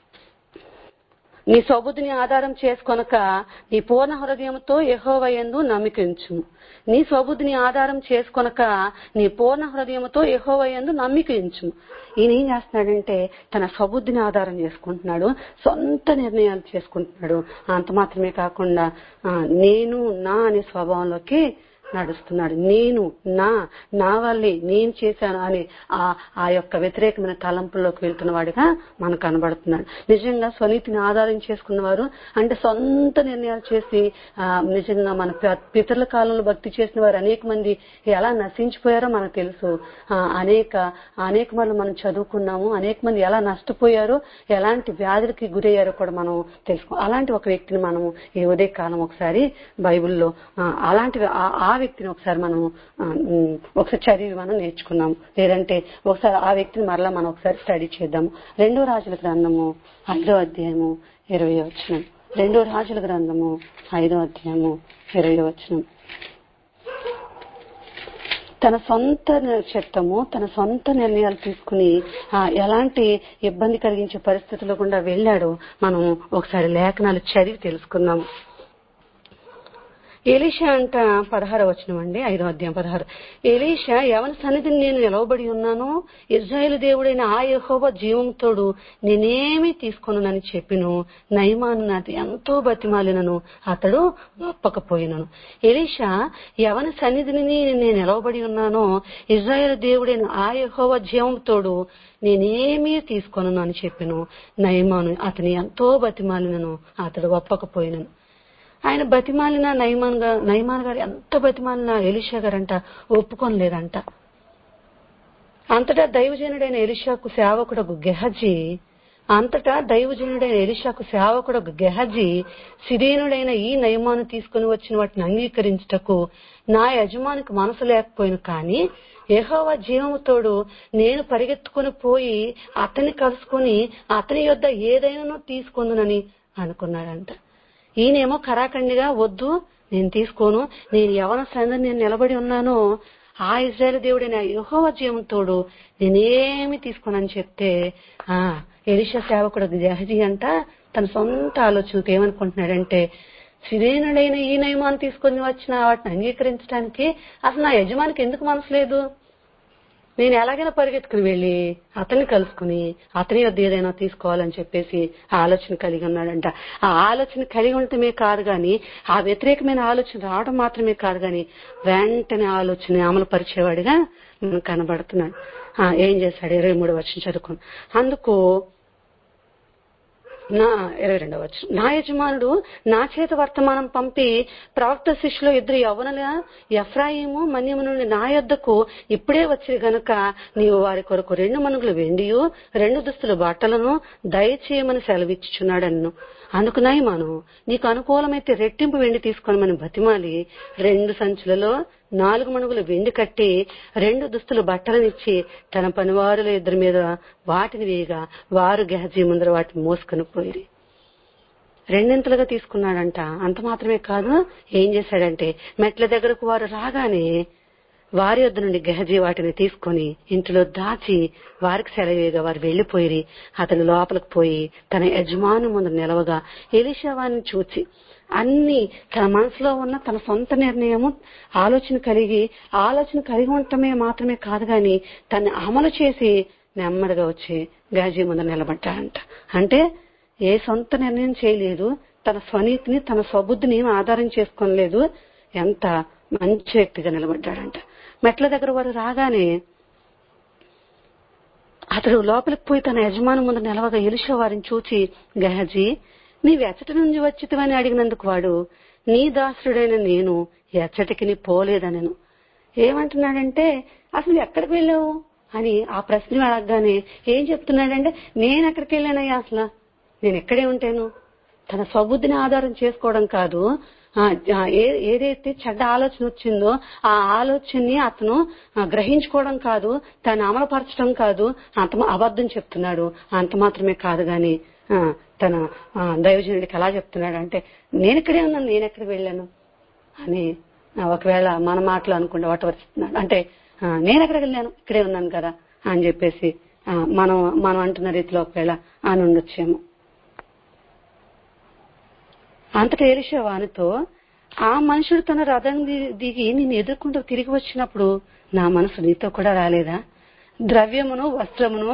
నీ సొబుద్ధిని ఆధారం చేసుకొనక నీ పూర్ణ హృదయంతో యహోవయందు నమ్మికించు నీ స్వబుద్ధిని ఆధారం చేసుకొనక నీ పూర్ణ హృదయంతో యహోవయందు నమ్మికించు ఈయన ఏం చేస్తున్నాడంటే తన స్వబుద్ధిని ఆధారం చేసుకుంటున్నాడు సొంత నిర్ణయాలు చేసుకుంటున్నాడు అంత మాత్రమే కాకుండా ఆ, నేను నా అనే స్వభావంలోకి నడుస్తున్నాడు నేను నా నా వల్లే నేను చేశాను అనే ఆ ఆ యొక్క వ్యతిరేకమైన తలంపుల్లోకి వెళ్తున్న వాడిగా మనకు కనబడుతున్నాడు నిజంగా స్వనీతిని ఆధారం చేసుకున్నవారు అంటే సొంత నిర్ణయాలు చేసి ఆ, నిజంగా మన ప- పితరుల కాలంలో భక్తి చేసిన వారు అనేక మంది ఎలా నశించిపోయారో మనకు తెలుసు ఆ, అనేక అనేక మంది మనం చదువుకున్నాము అనేక మంది ఎలా నష్టపోయారో ఎలాంటి వ్యాధులకి గురయ్యారో కూడా మనం తెలుసుకో అలాంటి ఒక వ్యక్తిని మనం ఈ ఉదయ కాలం ఒకసారి బైబిల్లో ఆ, అలాంటి ఆ- ఆ వ్యక్తిని ఒకసారి మనం ఆ, ఉమ్, ఒకసారి చదివి మనం నేర్చుకున్నాము లేదంటే ఒకసారి ఆ వ్యక్తిని మరలా మనం ఒకసారి స్టడీ చేద్దాము రెండో రాజుల గ్రంథము ఐదో అధ్యాయము ఇరవై వచనం రెండో రాజుల గ్రంథము ఐదో అధ్యాయము ఇరవై వచనం తన సొంత చిత్తము తన సొంత నిర్ణయాలు తీసుకుని ఆ, ఎలాంటి ఇబ్బంది కలిగించే పరిస్థితుల్లో గుండా వెళ్ళాడో మనం ఒకసారి లేఖనాలు చదివి తెలుసుకుందాం ఎలీషా అంట పదహార వచనం అండి ఐదో అధ్యాయం పదహారు ఎలీషా ఎవరి సన్నిధిని నేను నిలవబడి ఉన్నానో ఇజ్రాయేల్ దేవుడైన ఆ యెహోవా జీవంతోడు నేనేమి తీసుకొనునని చెప్పిను నయమాను నాది ఎంతో బతిమాలినను అతడు ఒప్పకపోయినను ఎలీషా ఎవరి సన్నిధిని నేను నిలవబడి ఉన్నానో ఇజ్రాయేల్ దేవుడైన ఆ యెహోవా జీవంతోడు నేనేమీ తీసుకొను అని చెప్పిను నయమాను అతని ఎంతో బతిమాలినను అతడు ఒప్పకపోయినను ఆయన బతిమాలిన నయమాన్ గారు నయమాన్ గారు ఎంత బతిమాలిన ఎలిషా గారంట ఒప్పుకోలేదంట అంతటా దైవజనుడైన ఎలిషాకు సేవకుడకు గెహజీ అంతటా దైవజనుడైన ఎలిషాకు సేవకుడకు గెహజీ సిరీనుడైన ఈ నయమాను తీసుకుని వచ్చిన వాటిని అంగీకరించుటకు నా యజమానికి మనసు లేకపోయిన కానీ యెహోవా జీవముతోడు నేను పరిగెత్తుకుని పోయి అతన్ని కలుసుకుని అతని యొద్ద ఏదైనా తీసుకుందునని అనుకున్నాడంట ఈయనేమో కరాఖండిగా వద్దు నేను తీసుకోను నేను ఎవరి సందర్భం నేను నిలబడి ఉన్నానో ఆ ఇజ్రాయేల్ దేవుడైన యహోవ జీవంతోడు నేనేమి తీసుకోనని చెప్తే ఆ ఎలిషా సేవకుడు జహజీ అంట తన సొంత ఆలోచనకు ఏమనుకుంటున్నాడంటే సిరేనుడైన ఈ నయమాన్ని తీసుకొని వచ్చిన వాటిని అంగీకరించడానికి అసలు నా యజమానికి ఎందుకు మనసు లేదు నేను ఎలాగైనా పరిగెత్తుకుని వెళ్ళి అతన్ని కలుసుకుని అతని వద్ద ఏదైనా తీసుకోవాలని చెప్పేసి ఆ ఆలోచన కలిగి ఉన్నాడంట ఆ ఆలోచన కలిగి ఉండటమే కాదు గాని ఆ వ్యతిరేకమైన ఆలోచన రావడం మాత్రమే కాదు గాని వెంటనే ఆలోచన అమలు పరిచేవాడిగా మనకు కనబడుతున్నాడు ఆ, ఏం చేశాడు ఇరవై మూడు వర్షం చదువుకుని అందుకు నా ఇరవై రెండవ వచ్చు నా యజమానుడు నా చేత వర్తమానం పంపి ప్రవక్త శిష్యులు ఇద్దరు యవనుల ఎఫ్రాయిము మన్యము నుండి నా యొద్దకు ఇప్పుడే వచ్చి గనుక నీవు వారి కొరకు రెండు మనుగులు వెండియు రెండు దుస్తులు బట్టలను దయచేయమని సెలవిచ్చుచున్నాడన్ను అందుకు నయమాను నీకు అనుకూలమైతే రెట్టింపు వెండి తీసుకోనమని బతిమాలి రెండు సంచులలో నాలుగు మణుగులు వెండి కట్టి రెండు దుస్తులు బట్టలనిచ్చి తన పనివారుల ఇద్దరి మీద వాటిని వేయగా వారు గెహజీ ముందర వాటిని మోసుకొని పోయి రెండింతలుగా తీసుకున్నాడంట అంత మాత్రమే కాదు ఏం చేశాడంటే మెట్ల దగ్గరకు వారు రాగానే వారి వద్ద నుండి గెహజీ వాటిని తీసుకొని ఇంటిలో దాచి వారికి సెలవేగా వారు వెళ్లిపోయి అతను లోపలికి పోయి తన యజమాను ముందు నిలవగా ఎలిషావాని చూచి అన్ని తన మనసులో ఉన్న తన సొంత నిర్ణయము ఆలోచన కలిగి ఆలోచన కలిగి ఉండటమే మాత్రమే కాదు గాని తను అమలు చేసి నెమ్మదిగా వచ్చి గాజీ ముందు నిలబడ్డాడంట అంటే ఏ సొంత నిర్ణయం చేయలేదు తన స్వనీతిని తన స్వబుద్ధిని ఏం ఆధారం చేసుకోలేదు ఎంత మంచి వ్యక్తిగా నిలబడ్డాడంట మెట్ల దగ్గర వారు రాగానే అతడు లోపలికి పోయి తన యజమాని ముందు నిలవగా ఎలిషా వారిని చూచి గహజీ నీవు ఎచ్చటి నుంచి వచ్చితవని అడిగినందుకు వాడు నీ దాసుడైన నేను ఎచ్చటికి నీ పోలేదనను ఏమంటున్నాడంటే అసలు నువ్వు ఎక్కడికి వెళ్ళావు అని ఆ ప్రశ్న అడగగానే ఏం చెప్తున్నాడంటే నేను ఎక్కడికి వెళ్ళానయ్యా అసలు నేను ఎక్కడే ఉంటాను తన స్వబుద్ధిని ఆధారం చేసుకోవడం కాదు ఆ, ఆ, ఏ- ఏదైతే చెడ్డ ఆలోచన వచ్చిందో ఆ ఆలోచనని అతను ఆ, గ్రహించుకోవడం కాదు తను అమలుపరచడం కాదు అంత అబద్ధం చెప్తున్నాడు అంత మాత్రమే కాదు గాని ఆ, తన ఆ, దైవజనుడికి ఎలా చెప్తున్నాడు అంటే నేను ఇక్కడే ఉన్నాను నేను ఎక్కడికి వెళ్ళాను అని ఆ, ఒకవేళ మన మాటలు అనుకుంటే వటవరిస్తున్నాడు అంటే ఆ, నేను ఎక్కడికి వెళ్ళాను ఇక్కడే ఉన్నాను కదా అని చెప్పేసి ఆ, మనం మనం అంటున్న రీతిలో ఒకవేళ అని ఉండొచ్చేమో అంతటా ఎలిషా వానితో ఆ మనుషుడు తన రథం ది- దిగి నిన్ను ఎదుర్కొంటూ తిరిగి వచ్చినప్పుడు నా మనసు నీతో కూడా రాలేదా ద్రవ్యమును వస్త్రమును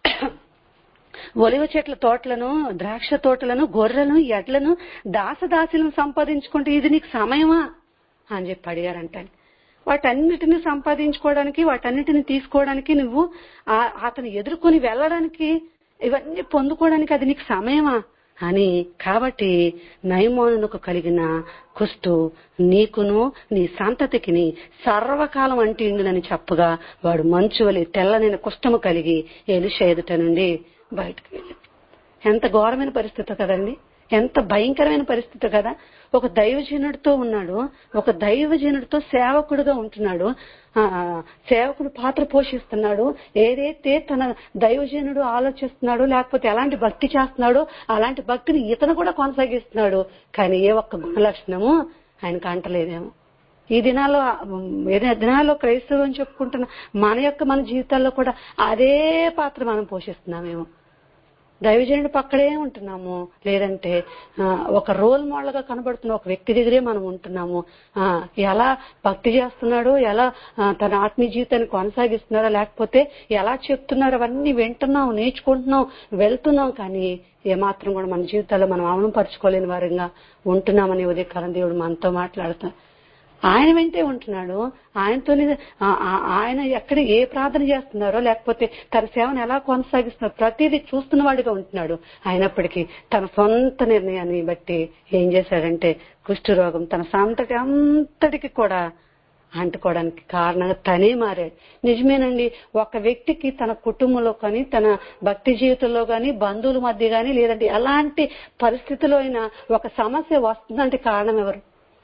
ఒలివ చెట్ల తోటలను ద్రాక్ష తోటలను గొర్రెలను ఎడ్లను దాసదాసులను సంపాదించుకుంటే ఇది నీకు సమయమా అని చెప్పి అడిగారంట వాటన్నిటిని సంపాదించుకోవడానికి వాటన్నిటిని తీసుకోవడానికి నువ్వు ఆ- అతను ఎదుర్కొని వెళ్ళడానికి ఇవన్నీ పొందుకోవడానికి అది నీకు సమయమా అని కాబట్టి నయమోనుకు కలిగిన కుష్టు నీకును నీ సంతతికిని సర్వకాలం అంటిండునని చెప్పగా వాడు మంచు వలె తెల్లనైన కుష్టము కలిగి ఎలిష ఎదుట నుండి బయటకు వెళ్ళింది ఎంత ఘోరమైన పరిస్థితి కదండి ఎంత భయంకరమైన పరిస్థితి కదా ఒక దైవజనుడితో ఉన్నాడు ఒక దైవజనుడితో సేవకుడుగా ఉంటున్నాడు ఆ సేవకుడు పాత్ర పోషిస్తున్నాడు ఏదైతే తన దైవజనుడు ఆలోచిస్తున్నాడో లేకపోతే ఎలాంటి భక్తి చేస్తున్నాడో అలాంటి భక్తిని ఇతను కూడా కొనసాగిస్తున్నాడు కానీ ఏ ఒక్క గుణలక్షణము ఆయనకు అంటలేదేమో ఈ దినాల్లో ఉమ్, ఏదైనా దినాల్లో క్రైస్తవం అని చెప్పుకుంటున్న మన యొక్క మన జీవితాల్లో కూడా అదే పాత్ర మనం పోషిస్తున్నామేమో దైవజనుడి పక్కడే ఉంటున్నాము లేదంటే ఆ, ఒక రోల్ మోడల్ గా కనబడుతున్న ఒక వ్యక్తి దగ్గరే మనం ఉంటున్నాము ఆ, ఎలా భక్తి చేస్తున్నాడో ఎలా ఆ, తన ఆత్మీయ జీవితాన్ని కొనసాగిస్తున్నాడో లేకపోతే ఎలా చెప్తున్నారో అవన్నీ వింటున్నాం నేర్చుకుంటున్నాం వెళ్తున్నాం కానీ ఏమాత్రం కూడా మన జీవితాల్లో మనం అమలు పరచుకోలేని వారంగా ఉంటున్నామని ఉదయకాలం దేవుడు మనతో మాట్లాడుతాం ఆయన వెంటే ఉంటున్నాడు ఆయనతోనే ఆ- ఆ- ఆయన ఎక్కడ ఏ ప్రార్థన చేస్తున్నారో లేకపోతే తన సేవను ఎలా కొనసాగిస్తున్నారో ప్రతిదీ చూస్తున్న వాడిగా ఉంటున్నాడు అయినప్పటికీ తన సొంత నిర్ణయాన్ని బట్టి ఏం చేశాడంటే కుష్ఠరోగం తన సంతటి అంతటికి కూడా అంటుకోవడానికి కారణంగా తనే మారాడు నిజమేనండి ఒక వ్యక్తికి తన కుటుంబంలో కానీ తన భక్తి జీవితంలో కానీ బంధువుల మధ్య కానీ లేదంటే ఎలాంటి పరిస్థితిలో అయినా ఒక సమస్య వస్తుందంటే కారణం ఎవరు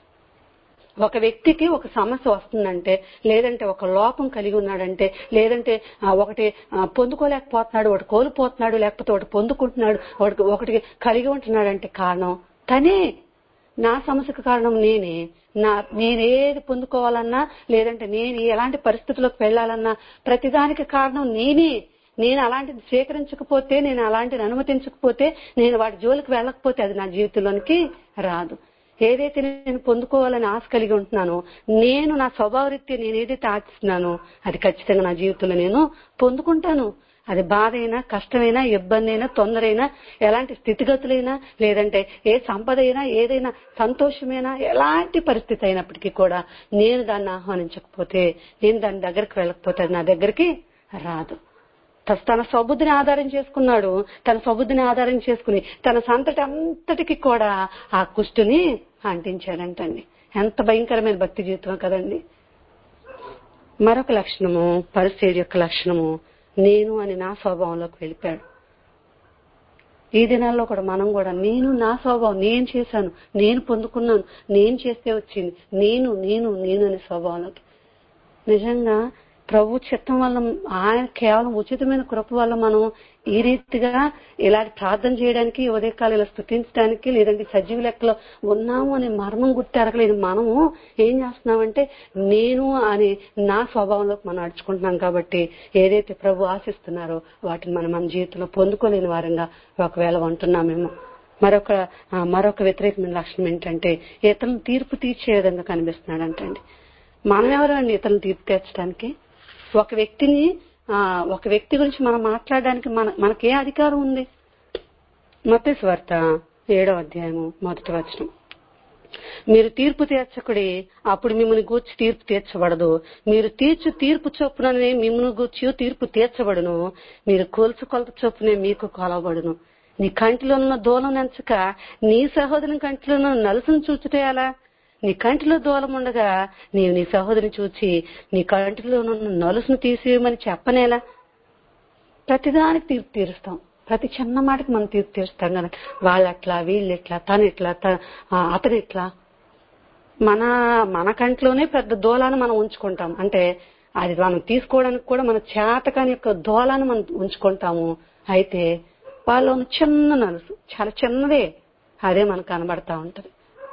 ఒక వ్యక్తికి ఒక సమస్య వస్తుందంటే లేదంటే ఒక లోపం కలిగి ఉన్నాడంటే లేదంటే ఆ, ఒకటి ఆ, పొందుకోలేకపోతున్నాడు ఒకటి కోల్పోతున్నాడు లేకపోతే ఒకటి పొందుకుంటున్నాడు ఒకటి ఒకటి కలిగి ఉంటున్నాడంటే కారణం తనే నా సమస్యకు కారణం నేనే నా నేనేది పొందుకోవాలన్నా లేదంటే నేను ఎలాంటి పరిస్థితుల్లోకి వెళ్ళాలన్నా ప్రతిదానికి కారణం నేనే నేను అలాంటిది స్వీకరించకపోతే నేను అలాంటిది అనుమతించకపోతే నేను వాటి జోలికి వెళ్ళకపోతే అది నా జీవితంలోనికి రాదు ఏదైతే నేను పొందుకోవాలని ఆశ కలిగి ఉంటున్నానో నేను నా స్వభావ రీత్యా నేను ఏదైతే ఆశిస్తున్నానో అది ఖచ్చితంగా నా జీవితంలో నేను పొందుకుంటాను అది బాధ అయినా కష్టమైనా ఇబ్బంది అయినా తొందర అయినా ఎలాంటి స్థితిగతులైనా లేదంటే ఏ సంపద అయినా ఏదైనా సంతోషమైనా ఎలాంటి పరిస్థితి అయినప్పటికీ కూడా నేను దాన్ని ఆహ్వానించకపోతే నేను దాని దగ్గరికి వెళ్ళకపోతే అది నా దగ్గరికి రాదు త- తన స్వబుద్ధిని ఆధారం చేసుకున్నాడు తన స్వబుద్ధిని ఆధారం చేసుకుని తన సంతటి అంతటికి కూడా ఆ కుష్టుని అంటించాడంటండి ఎంత భయంకరమైన భక్తి జీవితం కదండి మరొక లక్షణము పరిస్థితి యొక్క లక్షణము నేను అని నా స్వభావంలోకి వెళ్ళిపోయాడు ఈ దినాల్లో కూడా మనం కూడా నేను నా స్వభావం నేను చేశాను నేను పొందుకున్నాను నేను చేస్తే వచ్చింది నేను నేను నేను అనే స్వభావంలోకి నిజంగా ప్రభు చిత్తం వల్ల ఆయన కేవలం ఉచితమైన కృప వల్ల మనం ఈ రీతిగా ఇలాంటి ప్రార్థన చేయడానికి ఉదయకాలం ఇలా స్థుతించడానికి లేదంటే సజీవ లెక్కలో ఉన్నాము అనే మర్మం గుర్తెరగలేని మనము ఏం చేస్తున్నామంటే నేను అనే నా స్వభావంలోకి మనం నడుచుకుంటున్నాం కాబట్టి ఏదైతే ప్రభు ఆశిస్తున్నారో వాటిని మనం మన జీవితంలో పొందుకోలేని వారంగా ఒకవేళ ఉంటున్నామేమో మరొక ఆ, మరొక వ్యతిరేకమైన లక్షణం ఏంటంటే ఇతరులను తీర్పు తీర్చే విధంగా కనిపిస్తున్నాడు అంటండి మనం ఎవరు అండి ఇతరులను తీర్పు తీర్చడానికి ఒక వ్యక్తిని ఆ, ఒక వ్యక్తి గురించి మనం మాట్లాడడానికి మన మనకే అధికారం ఉంది మత స్వార్త ఏడవ అధ్యాయము మొదటి వచనం మీరు తీర్పు తీర్చకుడి అప్పుడు మిమ్మల్ని గూర్చి తీర్పు తీర్చబడదు మీరు తీర్చు తీర్పు చొప్పుననే మిమ్మల్ని గూర్చి తీర్పు తీర్చబడును మీరు కోల్చు కొలత చొప్పునే మీకు కొలవబడును నీ కంటిలో ఉన్న దూలం నెంచక నీ సహోదరుని కంటిలో ఉన్న నలుసును చూచుటే ఎలా నీ కంటిలో దూలం ఉండగా నీవు నీ సహోదరిని చూచి నీ కంటిలో ఉన్న నలుసును తీసేయమని చెప్పనేలా ప్రతిదానికి తీర్పు తీరుస్తాం ప్రతి చిన్న మాటకి మనం తీర్పు తీరుస్తాం కదా వాళ్ళట్లా వీళ్ళెట్లా తను ఎట్లా త- ఆ, అతను ఎట్లా మన మన కంట్లోనే పెద్ద దూలాన్ని మనం ఉంచుకుంటాం అంటే అది మనం తీసుకోవడానికి కూడా మన చేతకాని యొక్క దూలాన్ని మనం ఉంచుకుంటాము అయితే వాళ్ళ ఉన్న చిన్న నలుసు చాలా చిన్నదే అదే మనకు కనబడతా ఉంటది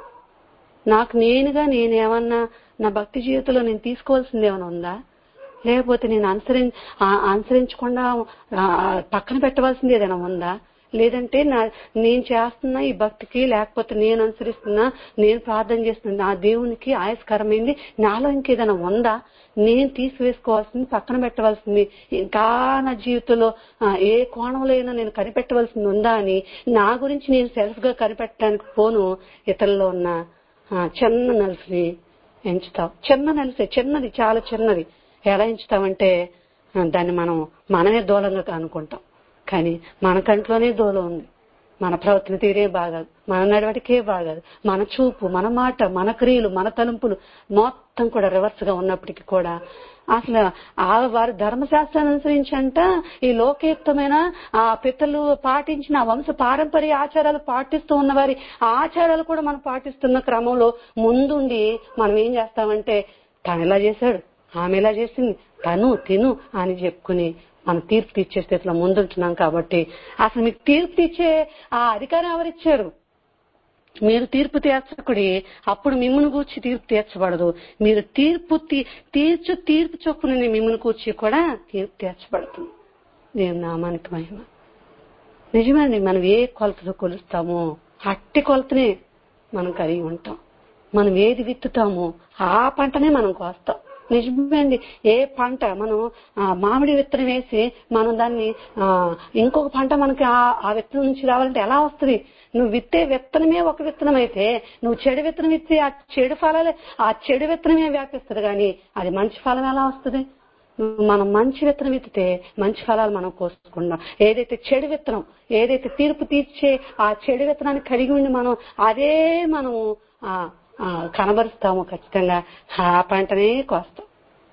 నాకు నేనుగా నేనేమన్నా నా భక్తి జీవితంలో నేను తీసుకోవాల్సింది ఏమైనా ఉందా లేకపోతే నేను అనుసరి ఆ, అనుసరించకుండా ఆ, పక్కన పెట్టవలసింది ఏదైనా ఉందా లేదంటే నా నేను చేస్తున్న ఈ భక్తికి లేకపోతే నేను అనుసరిస్తున్నా నేను ప్రార్థన చేస్తున్న నా దేవునికి ఆయస్కరమైంది నాలో ఇంకేదైనా ఉందా నేను తీసివేసుకోవాల్సింది పక్కన పెట్టవలసింది ఇంకా నా జీవితంలో ఆ, ఏ కోణంలో అయినా నేను కనిపెట్టవలసింది ఉందా అని నా గురించి నేను సెల్ఫ్ గా కనిపెట్టడానికి పోను ఇతరుల్లో ఉన్న ఆ, చిన్న నలుసుని ఎంచుతాం చిన్న నలిసే చిన్నది చాలా చిన్నది ఎలా ఎంచుతామంటే ఆ, దాన్ని మనం మనమే దూలంగా అనుకుంటాం కానీ మన కంట్లోనే దూలం ఉంది మన ప్రవర్తన తీరే బాగాదు మన నడవడికే బాగాదు మన చూపు మన మాట మన క్రియలు మన తలంపులు మొత్తం కూడా రివర్స్ గా ఉన్నప్పటికీ కూడా అసలు ఆ వారి ధర్మశాస్త్రాన్ని అనుసరించి అంట ఈ లోకయుక్తమైన ఆ పితలు పాటించిన ఆ వంశ పారంపర్య ఆచారాలు పాటిస్తూ ఉన్న వారి ఆ ఆచారాలు కూడా మనం పాటిస్తున్న క్రమంలో ముందుండి మనం ఏం చేస్తామంటే తను ఎలా చేశాడు ఆమె ఎలా చేసింది తను తిను అని చెప్పుకుని మనం తీర్పు తీర్చే స్థితిలో ముందుంటున్నాం కాబట్టి అసలు మీకు తీర్పు తీర్చే ఆ అధికారం ఎవరిచ్చారు మీరు తీర్పు తీర్చకుడి అప్పుడు మిమ్మల్ని కూర్చి తీర్పు తీర్చబడదు మీరు తీర్పు తీ- తీర్చు తీర్పు చొప్పున మిమ్మల్ని కూర్చి కూడా తీర్పు తీర్చబడుతుంది దేవుని నామానికి మహిమ నిజమండి మనం ఏ కొలతతో కొలుస్తామో అట్టి కొలతనే మనం కలిగి ఉంటాం మనం ఏది విత్తుతామో ఆ పంటనే మనం కోస్తాం నిజమే అండి ఏ పంట మనం ఆ, మామిడి విత్తనం వేసి మనం దాన్ని ఆ, ఇంకొక పంట మనకి ఆ ఆ విత్తనం నుంచి రావాలంటే ఎలా వస్తుంది నువ్వు విత్తే విత్తనమే ఒక విత్తనం అయితే నువ్వు చెడు విత్తనం ఇస్తే ఆ చెడు ఫలాలే ఆ చెడు విత్తనమే వ్యాపిస్తుంది కానీ అది మంచి ఫలం ఎలా వస్తుంది మనం మంచి విత్తనం విత్తితే మంచి ఫలాలు మనం కోసుకుందాం ఏదైతే చెడు విత్తనం ఏదైతే తీర్పు తీర్చే ఆ చెడు విత్తనాన్ని కలిగి ఉండి మనం అదే మనము ఆ, ఆ, కనబరుస్తాము ఖచ్చితంగా ఆ పంటనే కోస్తాం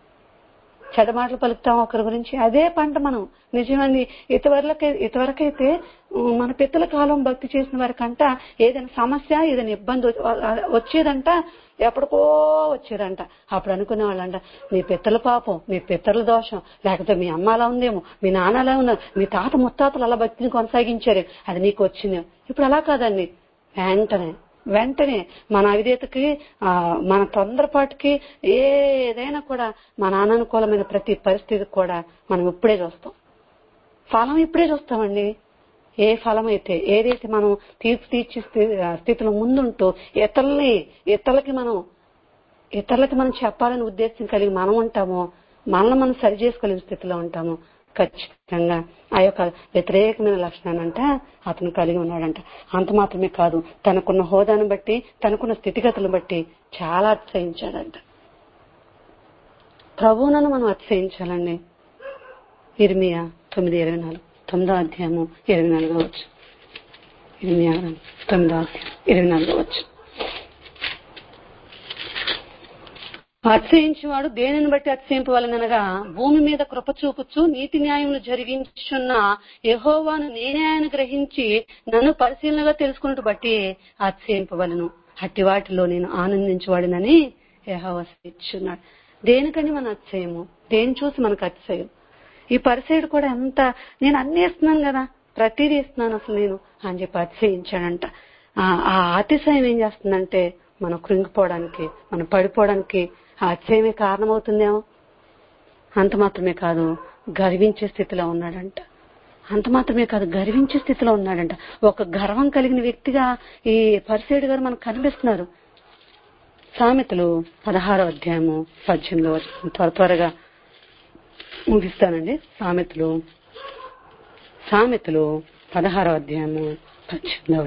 చెడ్డ మాటలు పలుకుతాం ఒకరి గురించి అదే పంట మనం నిజమండి ఇతవరలకై ఇతవరకైతే ఉమ్, మన పిత్తల కాలం భక్తి చేసిన వారికంట ఏదైనా సమస్య ఏదైనా ఇబ్బంది వ- వచ్చేదంట ఎప్పటికో వచ్చేదంట అప్పుడు అనుకునే వాళ్ళంట మీ పిత్తల పాపం మీ పిత్తల దోషం లేకపోతే మీ అమ్మ అలా ఉందేమో మీ నాన్న అలా ఉన్నారు మీ తాత ముత్తాతలు అలా భక్తిని కొనసాగించారు అది నీకు వచ్చింది ఇప్పుడు అలా కాదండి వెంటనే వెంటనే మన అవిధేతకి ఆ, మన తొందరపాటుకి ఏదైనా కూడా మన అనానుకూలమైన ప్రతి పరిస్థితికి కూడా మనం ఇప్పుడే చూస్తాం ఫలం ఇప్పుడే చూస్తామండి ఏ ఫలం అయితే ఏదైతే మనం తీర్పు తీర్చి స్థి- ఆ, స్థితిలో ముందుంటూ ఇతరుల్ని ఇతరులకి మనం ఇతరులకి మనం చెప్పాలని ఉద్దేశం కలిగి మనం ఉంటామో మనల్ని మనం సరి చేసుకోలేని స్థితిలో ఉంటాము ఖచ్చితంగా ఆ యొక్క వ్యతిరేకమైన లక్షణాన్ని అంట అతను కలిగి ఉన్నాడంట అంత మాత్రమే కాదు తనకున్న హోదాను బట్టి తనకున్న స్థితిగతులను బట్టి చాలా అతిశయించాడంట ప్రభువునను మనం అతిశయించాలండి ఇర్మియా తొమ్మిది ఇరవై నాలుగు తొమ్మిదో అధ్యాయము ఇరవై నాలుగో వచ్చు ఇర్మియా గ్రంథం, తొమ్మిదో అధ్యాయం ఇరవై నాలుగో వచ్చు అతిశయించేవాడు దేనిని బట్టి అతిశయింపవలనగా భూమి మీద కృప చూపుచు నీతి న్యాయములు జరిగించున్న యహోవాను నేనే ఆయన గ్రహించి నన్ను పరిశీలనగా తెలుసుకున్నట్టు బట్టి అతిశయింపవలను అట్టి వాటిలో నేను ఆనందించబడినని యహోవా ఇచ్చున్నాడు దేనికని మన అతిశయము దేని చూసి మనకు అతిశయం ఈ పరిసైడు కూడా ఎంత నేను అన్ని ఇస్తున్నాను కదా ప్రతిదీ ఇస్తున్నాను అసలు నేను అని చెప్పి అతిశయించాడంట ఆ ఆ అతిశయం ఏం చేస్తుందంటే మనం కృంగిపోవడానికి మనం పడిపోవడానికి ఆ అతిశయమే కారణమవుతుందేమో అంత మాత్రమే కాదు గర్వించే స్థితిలో ఉన్నాడంట అంత మాత్రమే కాదు గర్వించే స్థితిలో ఉన్నాడంట ఒక గర్వం కలిగిన వ్యక్తిగా ఈ పరిసేడు గారు మనకు కనిపిస్తున్నారు సామెతలు పదహారో అధ్యాయము పద్దెనిమిదో వచనం. త్వర త్వరగా ముగిస్తానండి సామెతలు సామెతలు పదహారో అధ్యాయము పద్దెనిమిదవ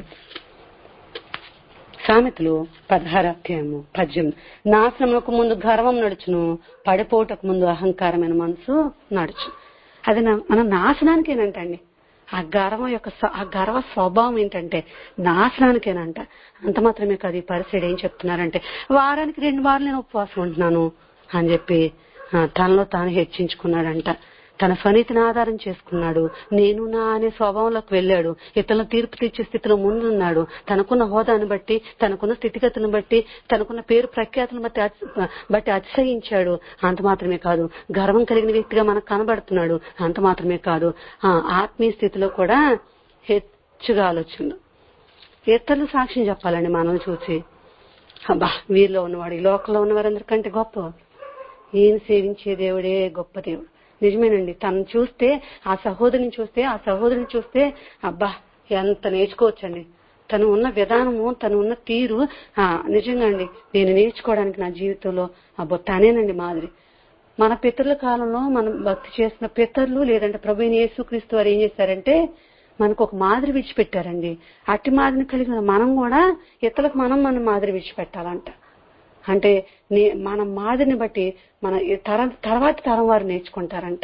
సామెతలు పదహార అధ్యాయము పద్యము నాశనములకు ముందు గర్వం నడుచును పడిపోటకు ముందు అహంకారమైన మనసు నడుచు అది నా- మన నాశనానికేనంటండి ఆ గర్వం యొక్క స్వ- ఆ గర్వ స్వభావం ఏంటంటే నాశనానికేనంట అంత మాత్రమే కాదు ఈ పరిస్థితి ఏం చెప్తున్నారంటే వారానికి రెండు వారాలు నేను ఉపవాసం ఉంటున్నాను అని చెప్పి ఆ, తనలో తాను హెచ్చించుకున్నాడంట తన ఫనీతిని ఆధారం చేసుకున్నాడు నేను నా అనే స్వభావంలోకి వెళ్ళాడు ఇతరులను తీర్పు తెచ్చే స్థితిలో ముందున్నాడు తనకున్న హోదాను బట్టి తనకున్న స్థితిగతులను బట్టి తనకున్న పేరు ప్రఖ్యాతులను బట్టి అతి- బట్టి అతిశయించాడు అంత మాత్రమే కాదు గర్వం కలిగిన వ్యక్తిగా మనకు కనబడుతున్నాడు అంత మాత్రమే కాదు ఆ ఆత్మీయ స్థితిలో కూడా హెచ్చుగా ఆలోచనలు ఇతరులు సాక్ష్యం చెప్పాలండి మనం చూసి అబ్బా వీరిలో ఉన్నవాడు ఈ లోకంలో ఉన్న వారందరికంటే గొప్ప ఈయన సేవించే దేవుడే గొప్ప దేవుడు నిజమేనండి తను చూస్తే ఆ సహోదరిని చూస్తే ఆ సహోదరిని చూస్తే అబ్బా ఎంత నేర్చుకోవచ్చండి తను ఉన్న విధానము తను ఉన్న తీరు ఆ నిజంగా అండి నేను నేర్చుకోవడానికి నా జీవితంలో అబ్బో తనేనండి మాదిరి మన పితరుల కాలంలో మనం భక్తి చేసిన పితరులు లేదంటే ప్రభు అయిన యేసుక్రీస్తు వారు ఏం చేశారంటే మనకు ఒక మాదిరి విడిచిపెట్టారండి అట్టి మాదిరిని కలిగిన మనం కూడా ఇతరులకు మనం మన మాదిరి విడిచిపెట్టాలంట అంటే నే- మన మాదిరిని బట్టి మన ఈ తరం తర్వాత తరం వారు నేర్చుకుంటారంట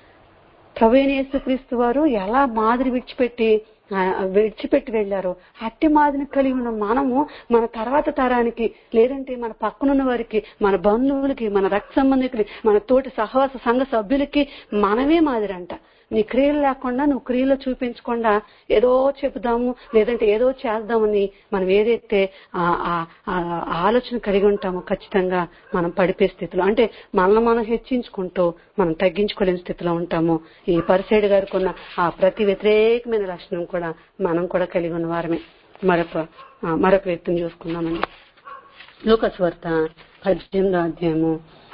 ప్రవీణ యేసుక్రీస్తు వారు ఎలా మాదిరి విడిచిపెట్టి ఆ, విడిచిపెట్టి వెళ్లారో అట్టి మాదిరిని కలిగి ఉన్న మనము మన తర్వాత తరానికి లేదంటే మన పక్కనున్న వారికి మన బంధువులకి మన రక్త సంబంధికులకి మన తోటి సహవాస సంఘ సభ్యులకి మనమే మాదిరి అంట నీ క్రియలు లేకుండా నువ్వు క్రియలు చూపించకుండా ఏదో చెబుదాము లేదంటే ఏదో చేద్దామని మనం ఏదైతే ఆ ఆ- ఆ ఆలోచన కలిగి ఉంటామో ఖచ్చితంగా మనం పడిపోయే స్థితిలో అంటే మనల్ని మనం హెచ్చించుకుంటూ మనం తగ్గించుకోలేని స్థితిలో ఉంటాము ఈ పరిసైడ్ గారికి ఉన్న ఆ ప్రతి వ్యతిరేకమైన లక్షణం కూడా మనం కూడా కలిగి ఉన్న వారమే మరొక ఆ, మరొక వ్యక్తిని చూసుకుందామండి లూకస్ వార్త పద్దెనిమిదో అధ్యాయము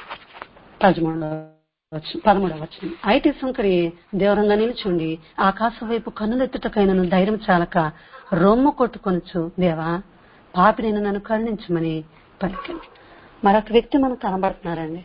పదమూడవ వచనం- పదమూడవ వచనం అయితే సుంకరి దేవరంగా నిలుచుండి ఆకాశం వైపు కన్నులెత్తుటకైనను ధైర్యం చాలక రొమ్ము కొట్టుకొనొచ్చు దేవా పాపి నేను నన్ను కరుణించమని పలికింది మరొక వ్యక్తి మనకు కనబడుతున్నారండి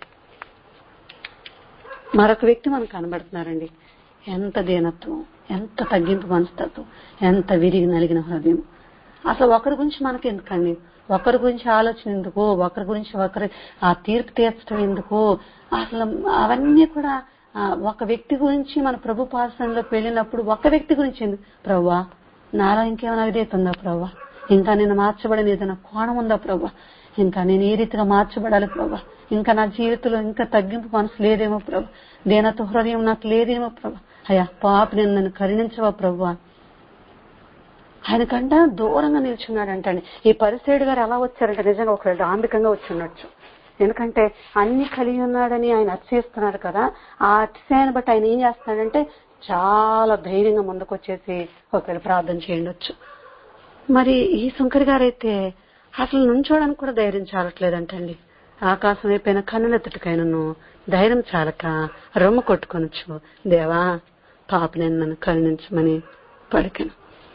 మరొక వ్యక్తి మనకు కనబడుతున్నారండి ఎంత దీనత్వం ఎంత తగ్గింపు మనస్తత్వం ఎంత విరిగి నలిగిన హృదయం అసలు ఒకరి గురించి మనకి ఎందుకండి ఒకరి గురించి ఆలోచన ఎందుకు ఒకరి గురించి ఒకరి ఆ తీర్పు తీర్చడం ఎందుకు అసలు అవన్నీ కూడా ఆ, ఒక వ్యక్తి గురించి మన ప్రభు పాసనలోకి వెళ్ళినప్పుడు ఒక వ్యక్తి గురించి ఎందుకు ప్రవ్వా నాలో ఇంకేమైనా అవిధేత ఉందా ప్రవ్వా ఇంకా నేను మార్చబడిన ఏదైనా కోణం ఉందా ప్రవ్వా ఇంకా నేను ఏ రీతిగా మార్చబడాలి ప్రభా ఇంకా నా జీవితంలో ఇంకా తగ్గింపు మనసు లేదేమో ప్రభా దేనతో హృదయం నాకు లేదేమో ప్రభా అయ్యా పాప నేను నన్ను కరుణించవా ప్రభా ఆయన కంట దూరంగా నిల్చున్నాడంటండి ఈ పరిసేడు గారు ఎలా వచ్చారంటే నిజంగా ఒకవేళ డాంబికంగా వచ్చి ఉండొచ్చు ఎందుకంటే అన్ని కలిగి ఉన్నాడని ఆయన అతిశయిస్తున్నారు కదా ఆ అతిశయాన్ని బట్టి ఆయన ఏం చేస్తున్నాడంటే చాలా ధైర్యంగా ముందుకు వచ్చేసి ఒకవేళ ప్రార్థన చేయండొచ్చు మరి ఈ శంకర్ గారైతే అసలు నుంచోడానికి కూడా ధైర్యం చాలట్లేదంటండి ఆకాశం అయిపోయిన కన్నులెత్తుటికైనను ధైర్యం చాలక రొమ్ము కొట్టుకొనొచ్చు దేవా పాప నేను నన్ను కరుణించమని పలికాను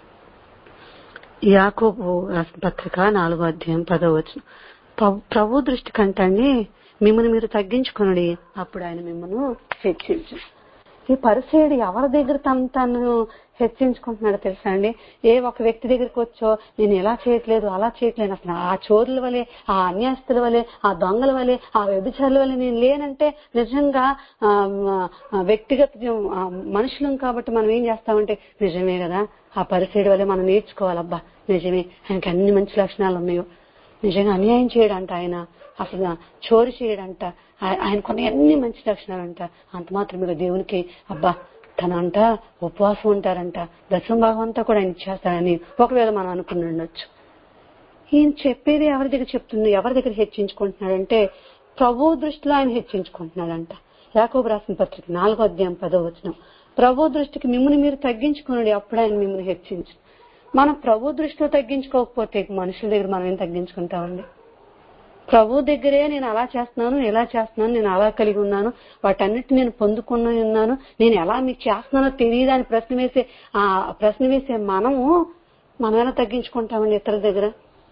యాకోబు రాసిన పత్రిక నాలుగో అధ్యాయం పదో వచ్చిన ప్రభు దృష్టి కంటండి మిమ్మల్ని మీరు తగ్గించుకొనుడి అప్పుడు ఆయన మిమ్మల్ని హెచ్చించు ఈ పరిచయుడు ఎవరి దగ్గర తను తను హెచ్చించుకుంటున్నాడో తెలుసా అండి ఏ ఒక వ్యక్తి దగ్గరికి వచ్చో నేను ఎలా చేయట్లేదు అలా చేయట్లేదు అసలు ఆ చోరుల వలె ఆ అన్యాస్తుల వలె ఆ దొంగల వలె ఆ వ్యభిచారుల వలె నేను లేనంటే నిజంగా ఆ, ఆ, వ్యక్తిగత జీవం, ఆ, మనుషులం కాబట్టి మనం ఏం చేస్తామంటే నిజమే కదా ఆ పరిచయుడు వల్లే మనం నేర్చుకోవాలబ్బా నిజమే ఆయనకి అన్ని మంచి లక్షణాలు ఉన్నాయో నిజంగా అన్యాయం చేయడంట ఆయన అసలు చోరు చేయడంట ఆయ- ఆయనకున్న అన్ని మంచి లక్షణాలంట అంత మాత్రమే దేవునికి అబ్బా తనంట ఉపవాసం ఉంటారంట దశమ భాగం అంతా కూడా ఆయన ఇచ్చేస్తాడని ఒకవేళ మనం అనుకుని ఉండొచ్చు ఈయన చెప్పేది ఎవరి దగ్గర చెప్తుంది ఎవరి దగ్గర హెచ్చించుకుంటున్నాడంటే ప్రభు దృష్టిలో ఆయన హెచ్చించుకుంటున్నాడంట యాకోబు రాసిన పత్రిక నాలుగో అధ్యాయం పదో వచనం ప్రభు దృష్టికి మిమ్మల్ని మీరు తగ్గించుకునండి అప్పుడు ఆయన మిమ్మల్ని హెచ్చించు మనం ప్రభు దృష్టిలో తగ్గించుకోకపోతే మనుషుల దగ్గర మనం ఏం తగ్గించుకుంటామండి ప్రభు దగ్గరే నేను అలా చేస్తున్నాను ఎలా చేస్తున్నాను నేను అలా కలిగి ఉన్నాను వాటన్నిటిని నేను పొందుకుని ఉన్నాను నేను ఎలా మీకు చేస్తున్నానో తెలియదు అని ప్రశ్న వేసే ఆ ప్రశ్న వేసే మనము మనం ఎలా తగ్గించుకుంటామండి ఇతరుల దగ్గర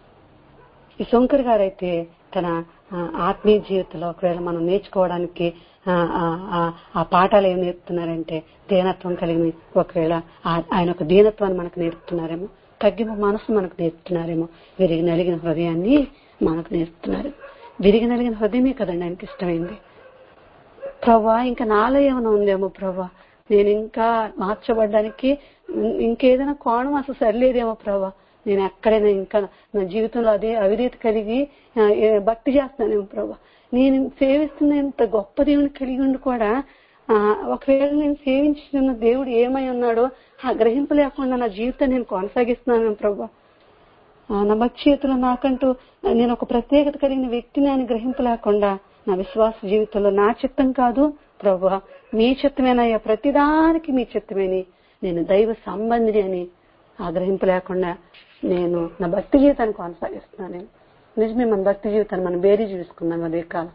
ఈ శంకర్ గారు అయితే తన ఆ, ఆత్మీయ జీవితంలో ఒకవేళ మనం నేర్చుకోవడానికి ఆ, ఆ, ఆ, ఆ పాఠాలు ఏం నేర్పుతున్నారంటే దీనత్వం కలిగి ఒకవేళ ఆ- ఆయన ఒక దీనత్వాన్ని మనకు నేర్పుతున్నారేమో తగ్గింపు మనసు మనకు నేర్పుతున్నారేమో విరిగి నలిగిన హృదయాన్ని మనకు నేర్పుతున్నారు విరిగి నలిగిన హృదయమే కదండి ఆయనకి ఇష్టమైంది ప్రభా ఇంకా నాలో ఏమైనా ఉందేమో ప్రభా నేను ఇంకా మార్చబడ్డానికి ఇం- ఇంకేదైనా కోణం అసలు సరిలేదేమో ప్రభా నేను ఎక్కడైనా ఇంకా నా జీవితంలో అదే అవిధేత కలిగి ఆ, ఏ భక్తి చేస్తున్నానేమో ప్రభా నేను సేవిస్తున్న ఇంత గొప్ప దేవుని కలిగి ఉండి కూడా ఆ, ఒకవేళ నేను సేవించిన దేవుడు ఏమై ఉన్నాడో ఆ గ్రహింపు లేకుండా నా జీవితాన్ని నేను కొనసాగిస్తున్నాను ప్రభా ఆ, నా భక్తి చేతిలో నాకంటూ నేను ఒక ప్రత్యేకత కలిగిన వ్యక్తిని అని గ్రహింపు లేకుండా నా విశ్వాస జీవితంలో నా చిత్తం కాదు ప్రభు మీ చిత్తమేనయ్యా ప్రతిదానికి మీ చిత్తమేని నేను దైవ సంబంధిని అని ఆ గ్రహింపు లేకుండా నేను నా భక్తి జీవితాన్ని కొనసాగిస్తున్నాను నేను నిజమే మన భక్తి జీవితాన్ని మనం బేరీ చూసుకున్నాం అదే కాలం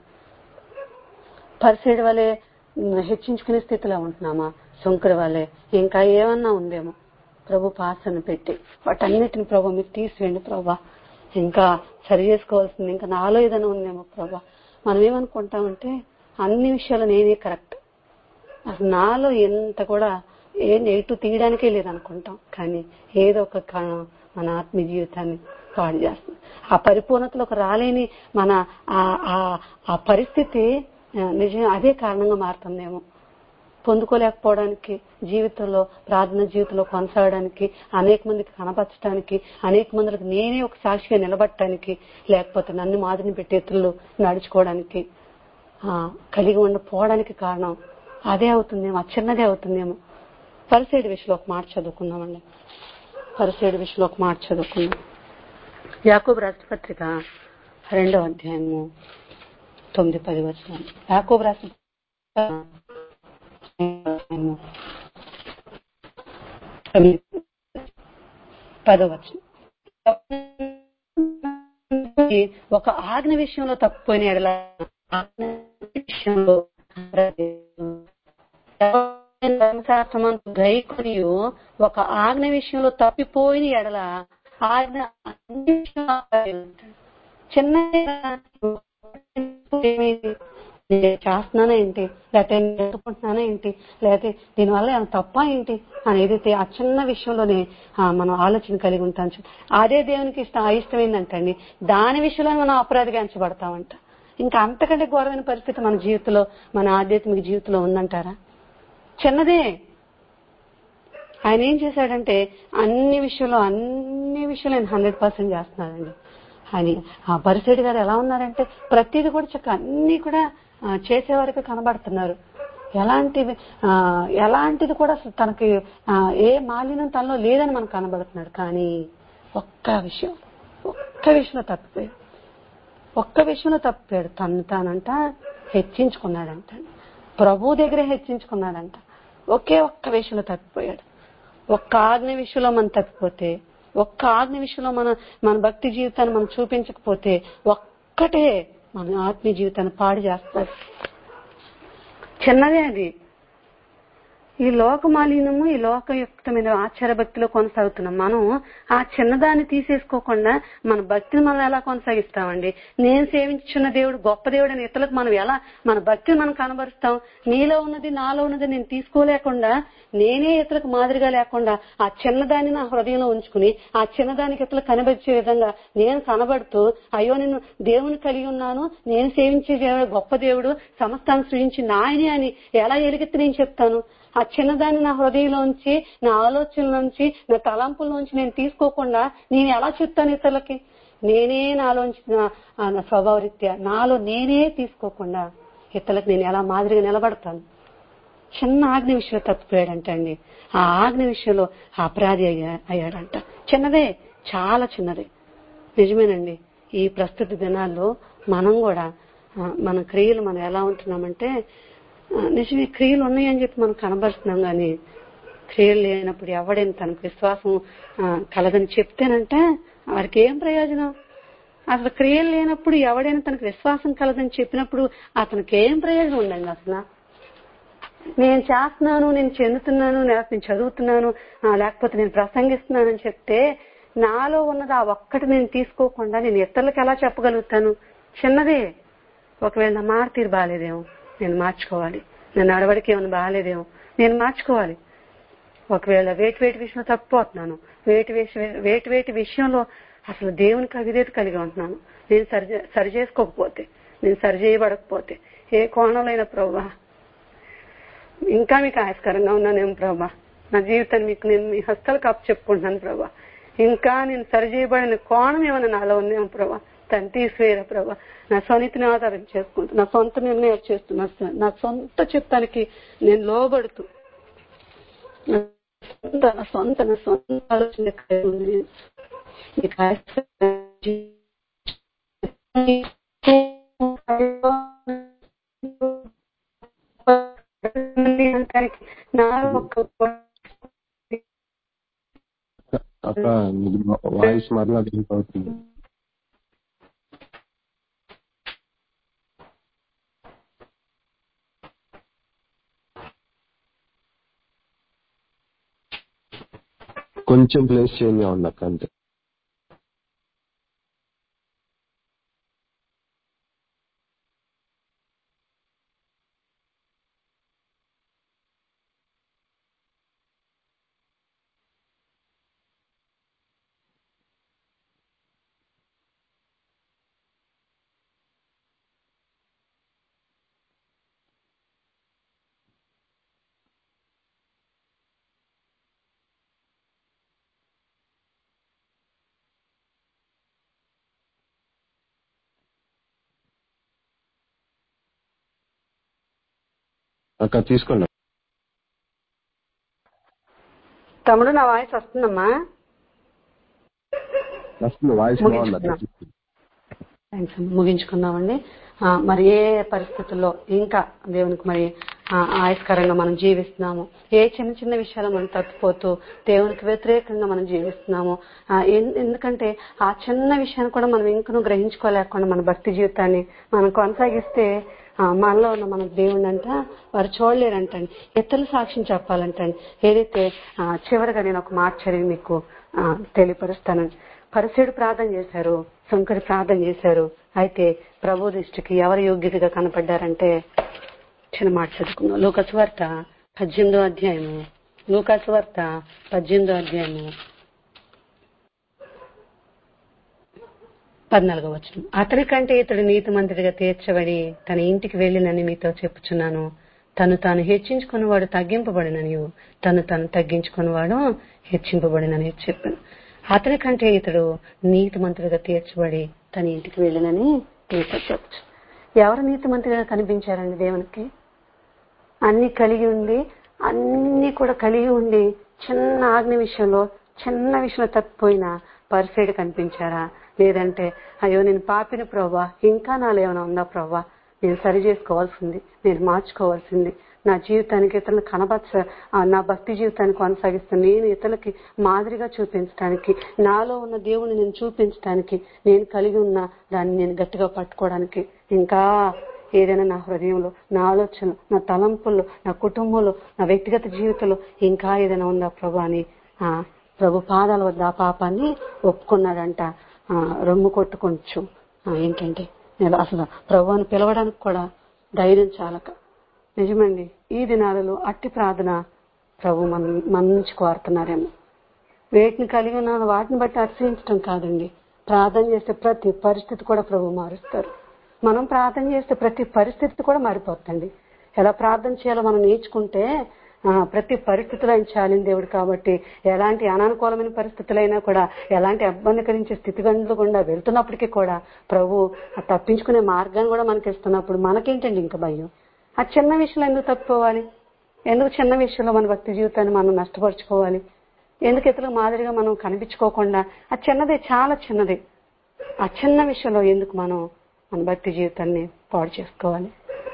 పరిసేడు వలె ఉమ్, హెచ్చించుకునే స్థితిలో ఉంటున్నామా శంకర్ వలె ఇంకా ఏమన్నా ఉందేమో ప్రభు పాసను పెట్టి వాటన్నిటిని ప్రభు మీరు తీసివేయండి ప్రభా ఇంకా సరి చేసుకోవాల్సింది ఇంకా నాలో ఏదైనా ఉందేమో ప్రభా మనం ఏమనుకుంటామంటే అన్ని విషయాలు నేనే కరెక్ట్ అసలు నాలో ఎంత కూడా ఏ నెగిటివ్ తీయడానికే లేదనుకుంటాం కానీ ఏదో ఒక కారణం మన ఆత్మీయ జీవితాన్ని పాడు చేస్తుంది ఆ పరిపూర్ణతలోకి రాలేని మన ఆ- ఆ- ఆ పరిస్థితి ఆ, నిజంగా అదే కారణంగా మారుతుందేమో పొందుకోలేకపోవడానికి జీవితంలో ప్రార్థన జీవితంలో కొనసాగడానికి అనేక మందికి కనపరచడానికి అనేక మందికి నేనే ఒక సాక్షిగా నిలబడటానికి లేకపోతే నన్ను మాదిరిని పెట్టి ఇతరులు నడుచుకోవడానికి ఆ, కలిగి ఉండిపోవడానికి కారణం అదే అవుతుందేమో ఆ చిన్నదే అవుతుందేమో పరిసేడు విషయంలో ఒక మాట చదువుకుందామండి పరిసేడు విషయంలో ఒక మాట చదువుకుందాం యాకోబు రాష్ట్రపత్రిక రెండవ అధ్యాయము తొమ్మిది పది వచ్చిన యాకోబు రాష్ట్ర పదవచ్చు ఒక ఆజ్ఞ విషయంలో తప్పిపోయిన ఎడల ఆజ్ఞ విషయంలో ధర్మశాస్త్రమందు గైకొని ఒక ఆజ్ఞ విషయంలో తప్పిపోయిన ఎడల ఆజ్ఞ అన్ని విషయంలో ఆపాలి. చిన్న ఏమైంది? నేను చేస్తున్నానా ఏంటి లేకపోతే నేను ఎత్తుకుంటున్నానా ఏంటి లేకపోతే దీనివల్ల ఏమైనా తప్ప ఏంటి అని ఏదైతే ఆ చిన్న విషయంలోనే ఆ, మనం ఆలోచన కలిగి ఉంటాం చూ- అదే దేవునికి ఇష్టం అయిష్టం ఏంటంటండి దాని విషయంలో మనం అపరాధిగా ఎంచబడతామంట ఇంకా అంతకంటే ఘోరమైన పరిస్థితి మన జీవితంలో మన ఆధ్యాత్మిక జీవితంలో ఉందంటారా చిన్నదే ఆయన ఏం చేశాడంటే అన్ని విషయంలో అన్ని విషయాలు ఆయన హండ్రెడ్ పర్సెంట్ చేస్తున్నాడండి అని ఆ పరిసెడి గారు ఎలా ఉన్నారంటే ప్రతిదీ కూడా చక్క అన్ని కూడా ఆ, చేసే వరకు కనబడుతున్నారు ఎలాంటిది ఆ, ఎలాంటిది కూడా అసలు తనకి ఆ, ఏ మాలిన్యం తనలో లేదని మనకు కనబడుతున్నాడు కానీ ఒక్క విషయం ఒక్క విషయంలో తప్పిపోయాడు ఒక్క విషయంలో తప్పిపోయాడు తను తానంట హెచ్చించుకున్నాడంట ప్రభు దగ్గరే హెచ్చించుకున్నాడంట ఒకే ఒక్క విషయంలో తప్పిపోయాడు ఒక్క ఆజ్ఞ విషయంలో మనం తప్పిపోతే ఒక్క ఆజ్ఞ విషయంలో మన మన భక్తి జీవితాన్ని మనం చూపించకపోతే ఒక్కటే మన ఆత్మీయ జీవితాన్ని పాడు చేస్తారు చిన్నదే అది ఈ లోక మాలిన్యము ఈ లోకయుక్తమైన ఆచార భక్తిలో కొనసాగుతున్నాం మనం ఆ చిన్నదాన్ని తీసేసుకోకుండా మన భక్తిని మనం ఎలా కొనసాగిస్తామండి నేను సేవించున్న దేవుడు గొప్ప దేవుడు అని ఇతరులకు మనం ఎలా మన భక్తిని మనం కనబరుస్తాం నీలో ఉన్నది నాలో ఉన్నది నేను తీసుకోలేకుండా నేనే ఇతరులకు మాదిరిగా లేకుండా ఆ చిన్నదాన్ని నా హృదయంలో ఉంచుకుని ఆ చిన్నదానికి ఇతరులకు కనబరిచే విధంగా నేను కనబడుతూ అయ్యో నేను దేవుని కలిగి ఉన్నాను నేను సేవించే దేవుడు గొప్ప దేవుడు సమస్తాన్ని సృజించి నాయనే అని ఎలా ఎలుగెత్తి నేను చెప్తాను ఆ చిన్నదాన్ని నా హృదయంలోంచి నా ఆలోచనలోంచి నా తలంపుల్లోంచి నేను తీసుకోకుండా నేను ఎలా చెప్తాను ఇతరులకి నేనే నాలోంచి నా- ఆ నా స్వభావ రీత్యా నాలో నేనే తీసుకోకుండా ఇతరులకు నేను ఎలా మాదిరిగా నిలబడతాను చిన్న ఆజ్ఞ విషయంలో తప్పిపోయాడంట అండి ఆ ఆజ్ఞ విషయంలో అపరాధి అయ్యా- అయ్యాడంట చిన్నదే చాలా చిన్నదే నిజమేనండి ఈ ప్రస్తుత దినాల్లో మనం కూడా ఆ, మన క్రియలు మనం ఎలా ఉంటున్నామంటే ఆ, నిజమే క్రియలు ఉన్నాయని చెప్పి మనం కనబరుస్తున్నాం కానీ క్రియలు లేనప్పుడు ఎవడైనా తనకు విశ్వాసం ఆ, కలదని చెప్తేనంట వారికి ఏం ప్రయోజనం అసలు క్రియలు లేనప్పుడు ఎవడైనా తనకు విశ్వాసం కలదని చెప్పినప్పుడు అతనికి ఏం ప్రయోజనం ఉందండి అసలు నేను చేస్తున్నాను నేను చెందుతున్నాను లేకపోతే నేను చదువుతున్నాను ఆ, లేకపోతే నేను ప్రసంగిస్తున్నానని చెప్తే నాలో ఉన్నది ఆ ఒక్కటి నేను తీసుకోకుండా నేను ఇతరులకు ఎలా చెప్పగలుగుతాను చిన్నదే ఒకవేళ నా మాట తీరు బాగాలేదేమో నేను మార్చుకోవాలి నా నడవడికి ఏమైనా బాగాలేదేమో నేను మార్చుకోవాలి ఒకవేళ వేటి వేటి విషయంలో తప్పిపోతున్నాను వేటి వేసి- వేటి వేటి విషయంలో అసలు దేవునికి అవిధేత కలిగి ఉంటున్నాను నేను సరి సరి చేసుకోకపోతే నేను సరి చేయబడకపోతే ఏ కోణంలో అయినా ప్రభా ఇంకా మీకు ఆయస్కరంగా ఉన్నానేం ప్రభా నా జీవితాన్ని మీకు నేను మీ హస్తాలకు అప్పు చెప్పుకుంటున్నాను ప్రభా ఇంకా నేను సరి చేయబడిన కోణం ఏమైనా నాలో ఉందేమో ప్రభా తను తీసివేయరా ప్రభా నా స్వనీతిని ఆధారం చేసుకుంటూ నా సొంత నిర్ణయాలు చేస్తున్నా నా సొంత చిత్తానికి నేను లోబడుతూ నా సొంత నా సొంత నా సొంత ఆలోచన కలిగి ఉంది నేను. మీకు ఆయస్కరంగా జీవితానికి నా ఒక్క అక్క మీకు వాయిస్ మరలా లింక్ అవుతుంది కొంచెం ప్లేస్ చేంజ్ ఉంది అక్క అంతే అక్క తీసుకోండి తమ్ముడు నా వాయిస్ వస్తుందమ్మా వస్తుంది వాయిస్ బాగుంది అక్క థ్యాంక్స్ అమ్మ. ముగించుకుందామండి ఆ, మరి ఏ పరిస్థితుల్లో ఇంకా దేవునికి మరి ఆ, ఆయస్కరంగా మనం జీవిస్తున్నాము ఏ చిన్న చిన్న విషయాలు మనం తప్పిపోతూ దేవునికి వ్యతిరేకంగా మనం జీవిస్తున్నాము ఆ, ఎన్- ఎందుకంటే ఆ చిన్న విషయాన్ని కూడా మనం ఇంకనూ గ్రహించుకోలేకుండా మన భక్తి జీవితాన్ని మనం కొనసాగిస్తే ఆ, మనలో ఉన్న మన దేవుణ్ణి అంట వారు చూడలేరంటండి ఇతరుల సాక్ష్యం చెప్పాలంటండి ఏదైతే ఆ, చివరిగా నేను ఒక మాట చదివి మీకు ఆ, తెలియపరుస్తానండి పరిసేడు ప్రార్థన చేశారు శంకరి ప్రార్థన చేశారు అయితే ప్రభు దృష్టికి ఎవరు యోగ్యతగా కనపడ్డారంటే చిన్న మాట చదువుకుందాం లూకస్ వార్త పద్దెనిమిదో అధ్యాయము లూకస్ వార్త పద్దెనిమిదో అధ్యాయము పద్నాలుగో వచనం అతని కంటే ఇతడు నీతి మంత్రిగా తీర్చబడి తన ఇంటికి వెళ్ళినని మీతో చెప్పుచున్నాను తను తాను హెచ్చించుకున్నవాడు తగ్గింపబడిననియు తను తాను తగ్గించుకున్నవాడు హెచ్చింపబడినని చెప్పాను అతని కంటే ఇతడు నీతి మంత్రిగా తీర్చబడి తన ఇంటికి వెళ్ళినని మీతో చెప్పచ్చు ఎవరు నీతి మంత్రిగా కనిపించారండి దేవునికి అన్ని కలిగి ఉండి అన్ని కూడా కలిగి ఉండి చిన్న ఆజ్ఞ విషయంలో చిన్న విషయంలో తప్పిపోయిన పరిసైడ్ కనిపించారా లేదంటే అయ్యో నేను పాపిన ప్రభా ఇంకా నాలో ఏమైనా ఉందా ప్రభా నేను సరి చేసుకోవాల్సింది నేను మార్చుకోవాల్సింది నా జీవితానికి ఇతరులను కనబరచ ఆ, నా భక్తి జీవితాన్ని కొనసాగిస్తాను నేను ఇతరులకి మాదిరిగా చూపించడానికి నాలో ఉన్న దేవుని నేను చూపించడానికి నేను కలిగి ఉన్న దాన్ని నేను గట్టిగా పట్టుకోవడానికి ఇంకా ఏదైనా నా హృదయంలో నా ఆలోచనలు నా తలంపుల్లో నా కుటుంబంలో నా వ్యక్తిగత జీవితంలో ఇంకా ఏదైనా ఉందా ప్రభు అని ఆ, ప్రభు పాదాల వద్ద ఆ పాపాన్ని ఒప్పుకున్నాడంట ఆ, రొమ్ము కొట్టుకొంచు ఆ, ఏంటంటే నేను అసలు ప్రభు అని పిలవడానికి కూడా ధైర్యం చాలక నిజమండి ఈ దినాలలో అట్టి ప్రార్థన ప్రభు మన మన నుంచి కోరుతున్నారేమో వేటిని కలిగి ఉన్న వాటిని బట్టి అతిశయించడం కాదండి ప్రార్థన చేస్తే ప్రతి పరిస్థితి కూడా ప్రభు మారుస్తారు మనం ప్రార్థన చేస్తే ప్రతి పరిస్థితి కూడా మారిపోతుంది ఎలా ప్రార్థన చేయాలో మనం నేర్చుకుంటే ఆ, ప్రతి పరిస్థితిలో ఆయన చాలిన దేవుడు కాబట్టి ఎలాంటి అనానుకూలమైన పరిస్థితులైనా కూడా ఎలాంటి ఇబ్బందికరించే స్థితిగతులు గుండా వెళ్తున్నప్పటికీ కూడా ప్రభు ఆ తప్పించుకునే మార్గాన్ని కూడా మనకి ఇస్తున్నప్పుడు మనకేంటండి ఇంకా భయం ఆ చిన్న విషయంలో ఎందుకు తప్పుకోవాలి ఎందుకు చిన్న విషయంలో మన భక్తి జీవితాన్ని మనం నష్టపరుచుకోవాలి ఎందుకు ఇతరులకు మాదిరిగా మనం కనిపించుకోకుండా ఆ చిన్నదే చాలా చిన్నదే ఆ చిన్న విషయంలో ఎందుకు మనం మన భక్తి జీవితాన్ని పాడు చేసుకోవాలి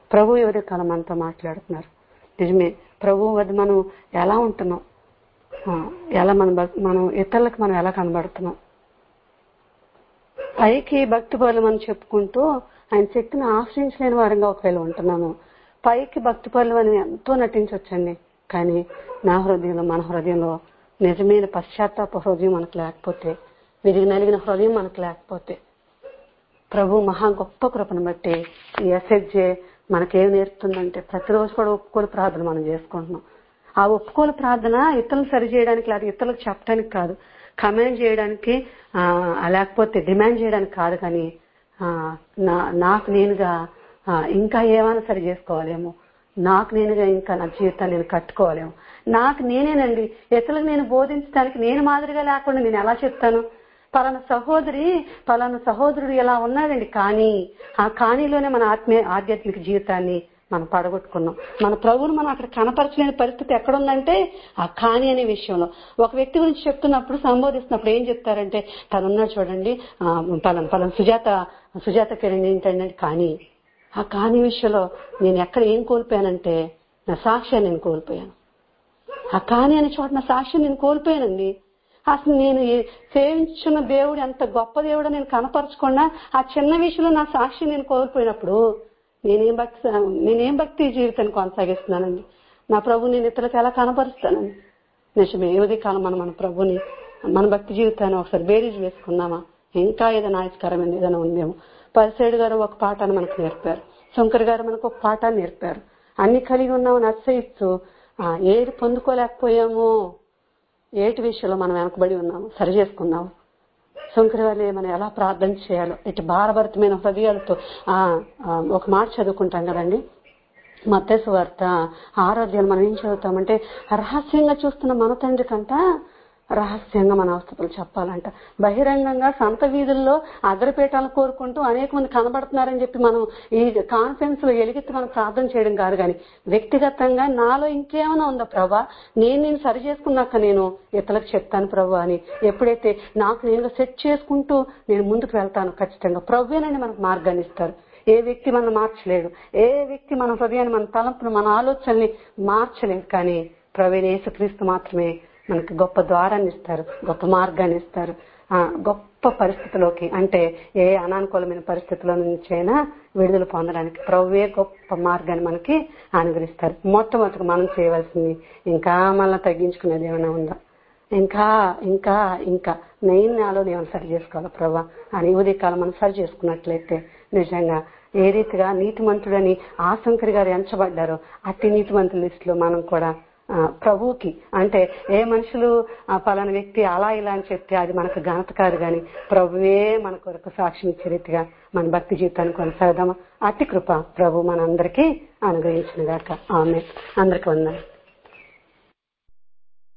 ప్రభు ఎవరి కాలం మనతో మాట్లాడుతున్నారు నిజమే ప్రభు వద్ద మనం ఎలా ఉంటున్నాం ఆ, ఎలా మనం బ- మనం ఇతరులకు మనం ఎలా కనబడుతున్నాం పైకి భక్తి పరులు మనం చెప్పుకుంటూ ఆయన శక్తిని ఆశ్రయించలేని వారంగా ఒకవేళ ఉంటున్నాము పైకి భక్తి పరులు మనం ఎంతో నటించవచ్చండి కానీ నా హృదయంలో మన హృదయంలో నిజమైన పశ్చాత్తాప హృదయం మనకు లేకపోతే విరిగి నలిగిన హృదయం మనకు లేకపోతే ప్రభు మహా గొప్ప కృపను బట్టి ఈ ఎస్ఎస్జే మనకేం నేర్పుతుందంటే ప్రతిరోజు కూడా ఒప్పుకోలు ప్రార్థన మనం చేసుకుంటున్నాం ఆ ఒప్పుకోలు ప్రార్థన ఇతరులు సరి చేయడానికి లేదా ఇతరులకు చెప్పడానికి కాదు కమెంట్ చేయడానికి ఆ, లేకపోతే డిమాండ్ చేయడానికి కాదు కానీ ఆ, నా- నాకు నేనుగా ఆ, ఇంకా ఏమైనా సరి చేసుకోవాలేమో నాకు నేనుగా ఇంకా నా జీవితాన్ని నేను కట్టుకోవాలేమో నాకు నేనేనండి ఇతరులకు నేను బోధించడానికి నేను మాదిరిగా లేకుండా నేను ఎలా చెప్తాను పలానా సహోదరి పలానా సహోదరుడు ఇలా ఉన్నాడండి కానీ ఆ కానీలోనే మన ఆత్మీయ ఆధ్యాత్మిక జీవితాన్ని మనం పడగొట్టుకున్నాం మన ప్రభువును మనం అక్కడ కనపరచలేని పరిస్థితి ఎక్కడుందంటే ఆ కాని అనే విషయంలో ఒక వ్యక్తి గురించి చెప్తున్నప్పుడు సంబోధిస్తున్నప్పుడు ఏం చెప్తారంటే తనున్నాడు చూడండి ఆ, పలానా పలానా సుజాత సుజాత కిరణ్ ఏంటంటే కానీ ఆ కాని విషయంలో నేను ఎక్కడ ఏం కోల్పోయానంటే నా సాక్ష్యాన్ని నేను కోల్పోయాను ఆ కాని అనే చోట నా సాక్ష్యం నేను కోల్పోయానండి అసలు నేను ఈ సేవించున్న దేవుడు ఎంత గొప్ప దేవుడో నేను కనపరచకుండా ఆ చిన్న విషయంలో నా సాక్ష్యం నేను కోల్పోయినప్పుడు నేనేం భక్తి నేనేం భక్తి జీవితాన్ని కొనసాగిస్తున్నానండి నా ప్రభు నేను ఇతరులకు ఎలా కనపరుస్తానండి నిజమే ఏ కాలం మనం మన ప్రభుని మన భక్తి జీవితాన్ని ఒకసారి బేరీజ్ వేసుకుందామా ఇంకా ఏదైనా ఆయస్కరమైన ఏదైనా ఉందేమో పరిసేడు గారు ఒక పాఠాన్ని మనకు నేర్పారు శంకర్ గారు మనకు ఒక పాఠాన్ని నేర్పారు అన్ని కలిగి ఉన్నామని అతిశయిస్తూ ఆ, ఏది పొందుకోలేకపోయామో ఏటి విషయంలో మనం వెనకబడి ఉన్నాము సరి చేసుకున్నాము శంకరి వారి మనం ఎలా ప్రార్థన చేయాలో ఇటు భారభరితమైన హృదయాలతో ఆ, ఆ, ఒక మాట చదువుకుంటాం కదండి మత్తేసు వార్త ఆరోగ్యాలు మనం ఏం చదువుతామంటే రహస్యంగా చూస్తున్న మన తండ్రి కంట రహస్యంగా మన అవస్థలు చెప్పాలంట బహిరంగంగా సంత వీధుల్లో అగ్రపీఠాలను కోరుకుంటూ అనేక మంది కనబడుతున్నారని చెప్పి మనం ఈ కాన్ఫరెన్స్ లో ఎలిగెత్తి మనం ప్రార్థన చేయడం కాదు కానీ వ్యక్తిగతంగా నాలో ఇంకేమైనా ఉందా ప్రభా నేను నేను సరి చేసుకున్నాక నేను ఇతరులకు చెప్తాను ప్రభు అని ఎప్పుడైతే నాకు నేను సెట్ చేసుకుంటూ నేను ముందుకు వెళ్తాను ఖచ్చితంగా ప్రభువేనండి మనకు మార్గాన్ని ఇస్తారు ఏ వ్యక్తి మనం మార్చలేడు ఏ వ్యక్తి మన హృదయాన్ని మన తలంపును మన ఆలోచనల్ని మార్చలేడు కానీ ప్రవీణ యేసుక్రీస్తు మాత్రమే మనకి గొప్ప ద్వారాన్ని ఇస్తారు గొప్ప మార్గాన్ని ఇస్తారు ఆ గొప్ప పరిస్థితిలోకి అంటే ఏ అనానుకూలమైన పరిస్థితుల నుంచి అయినా విడుదల పొందడానికి ప్రభువే గొప్ప మార్గాన్ని మనకి అనుగ్రహిస్తారు మొట్టమొదటి మనం చేయవలసింది ఇంకా మనల్ని తగ్గించుకునేది ఏమైనా ఉందా ఇంకా ఇంకా ఇంకా నేను నాలో నేను సరి చేసుకోవాలి ప్రభా అని ఉదయకాలం మనం సరి చేసుకున్నట్లయితే నిజంగా ఏ రీతిగా నీతిమంతుడని ఆశంకరి గారు ఎంచబడ్డారో అట్టి నీతిమంతుల లిస్టులో మనం కూడా ఆ, ప్రభువుకి అంటే ఏ మనుషులు ఆ, పలానా వ్యక్తి అలా ఇలా అని చెప్తే అది మనకు ఘనత కాదు కానీ ప్రభువే మన కొరకు సాక్ష్యం ఇచ్చే రీతిగా మన భక్తి జీవితాన్ని కొనసాగదామా అట్టి కృప ప్రభు మనందరికీ అనుగ్రహించిన గాక ఆమె అందరికి వందనాలు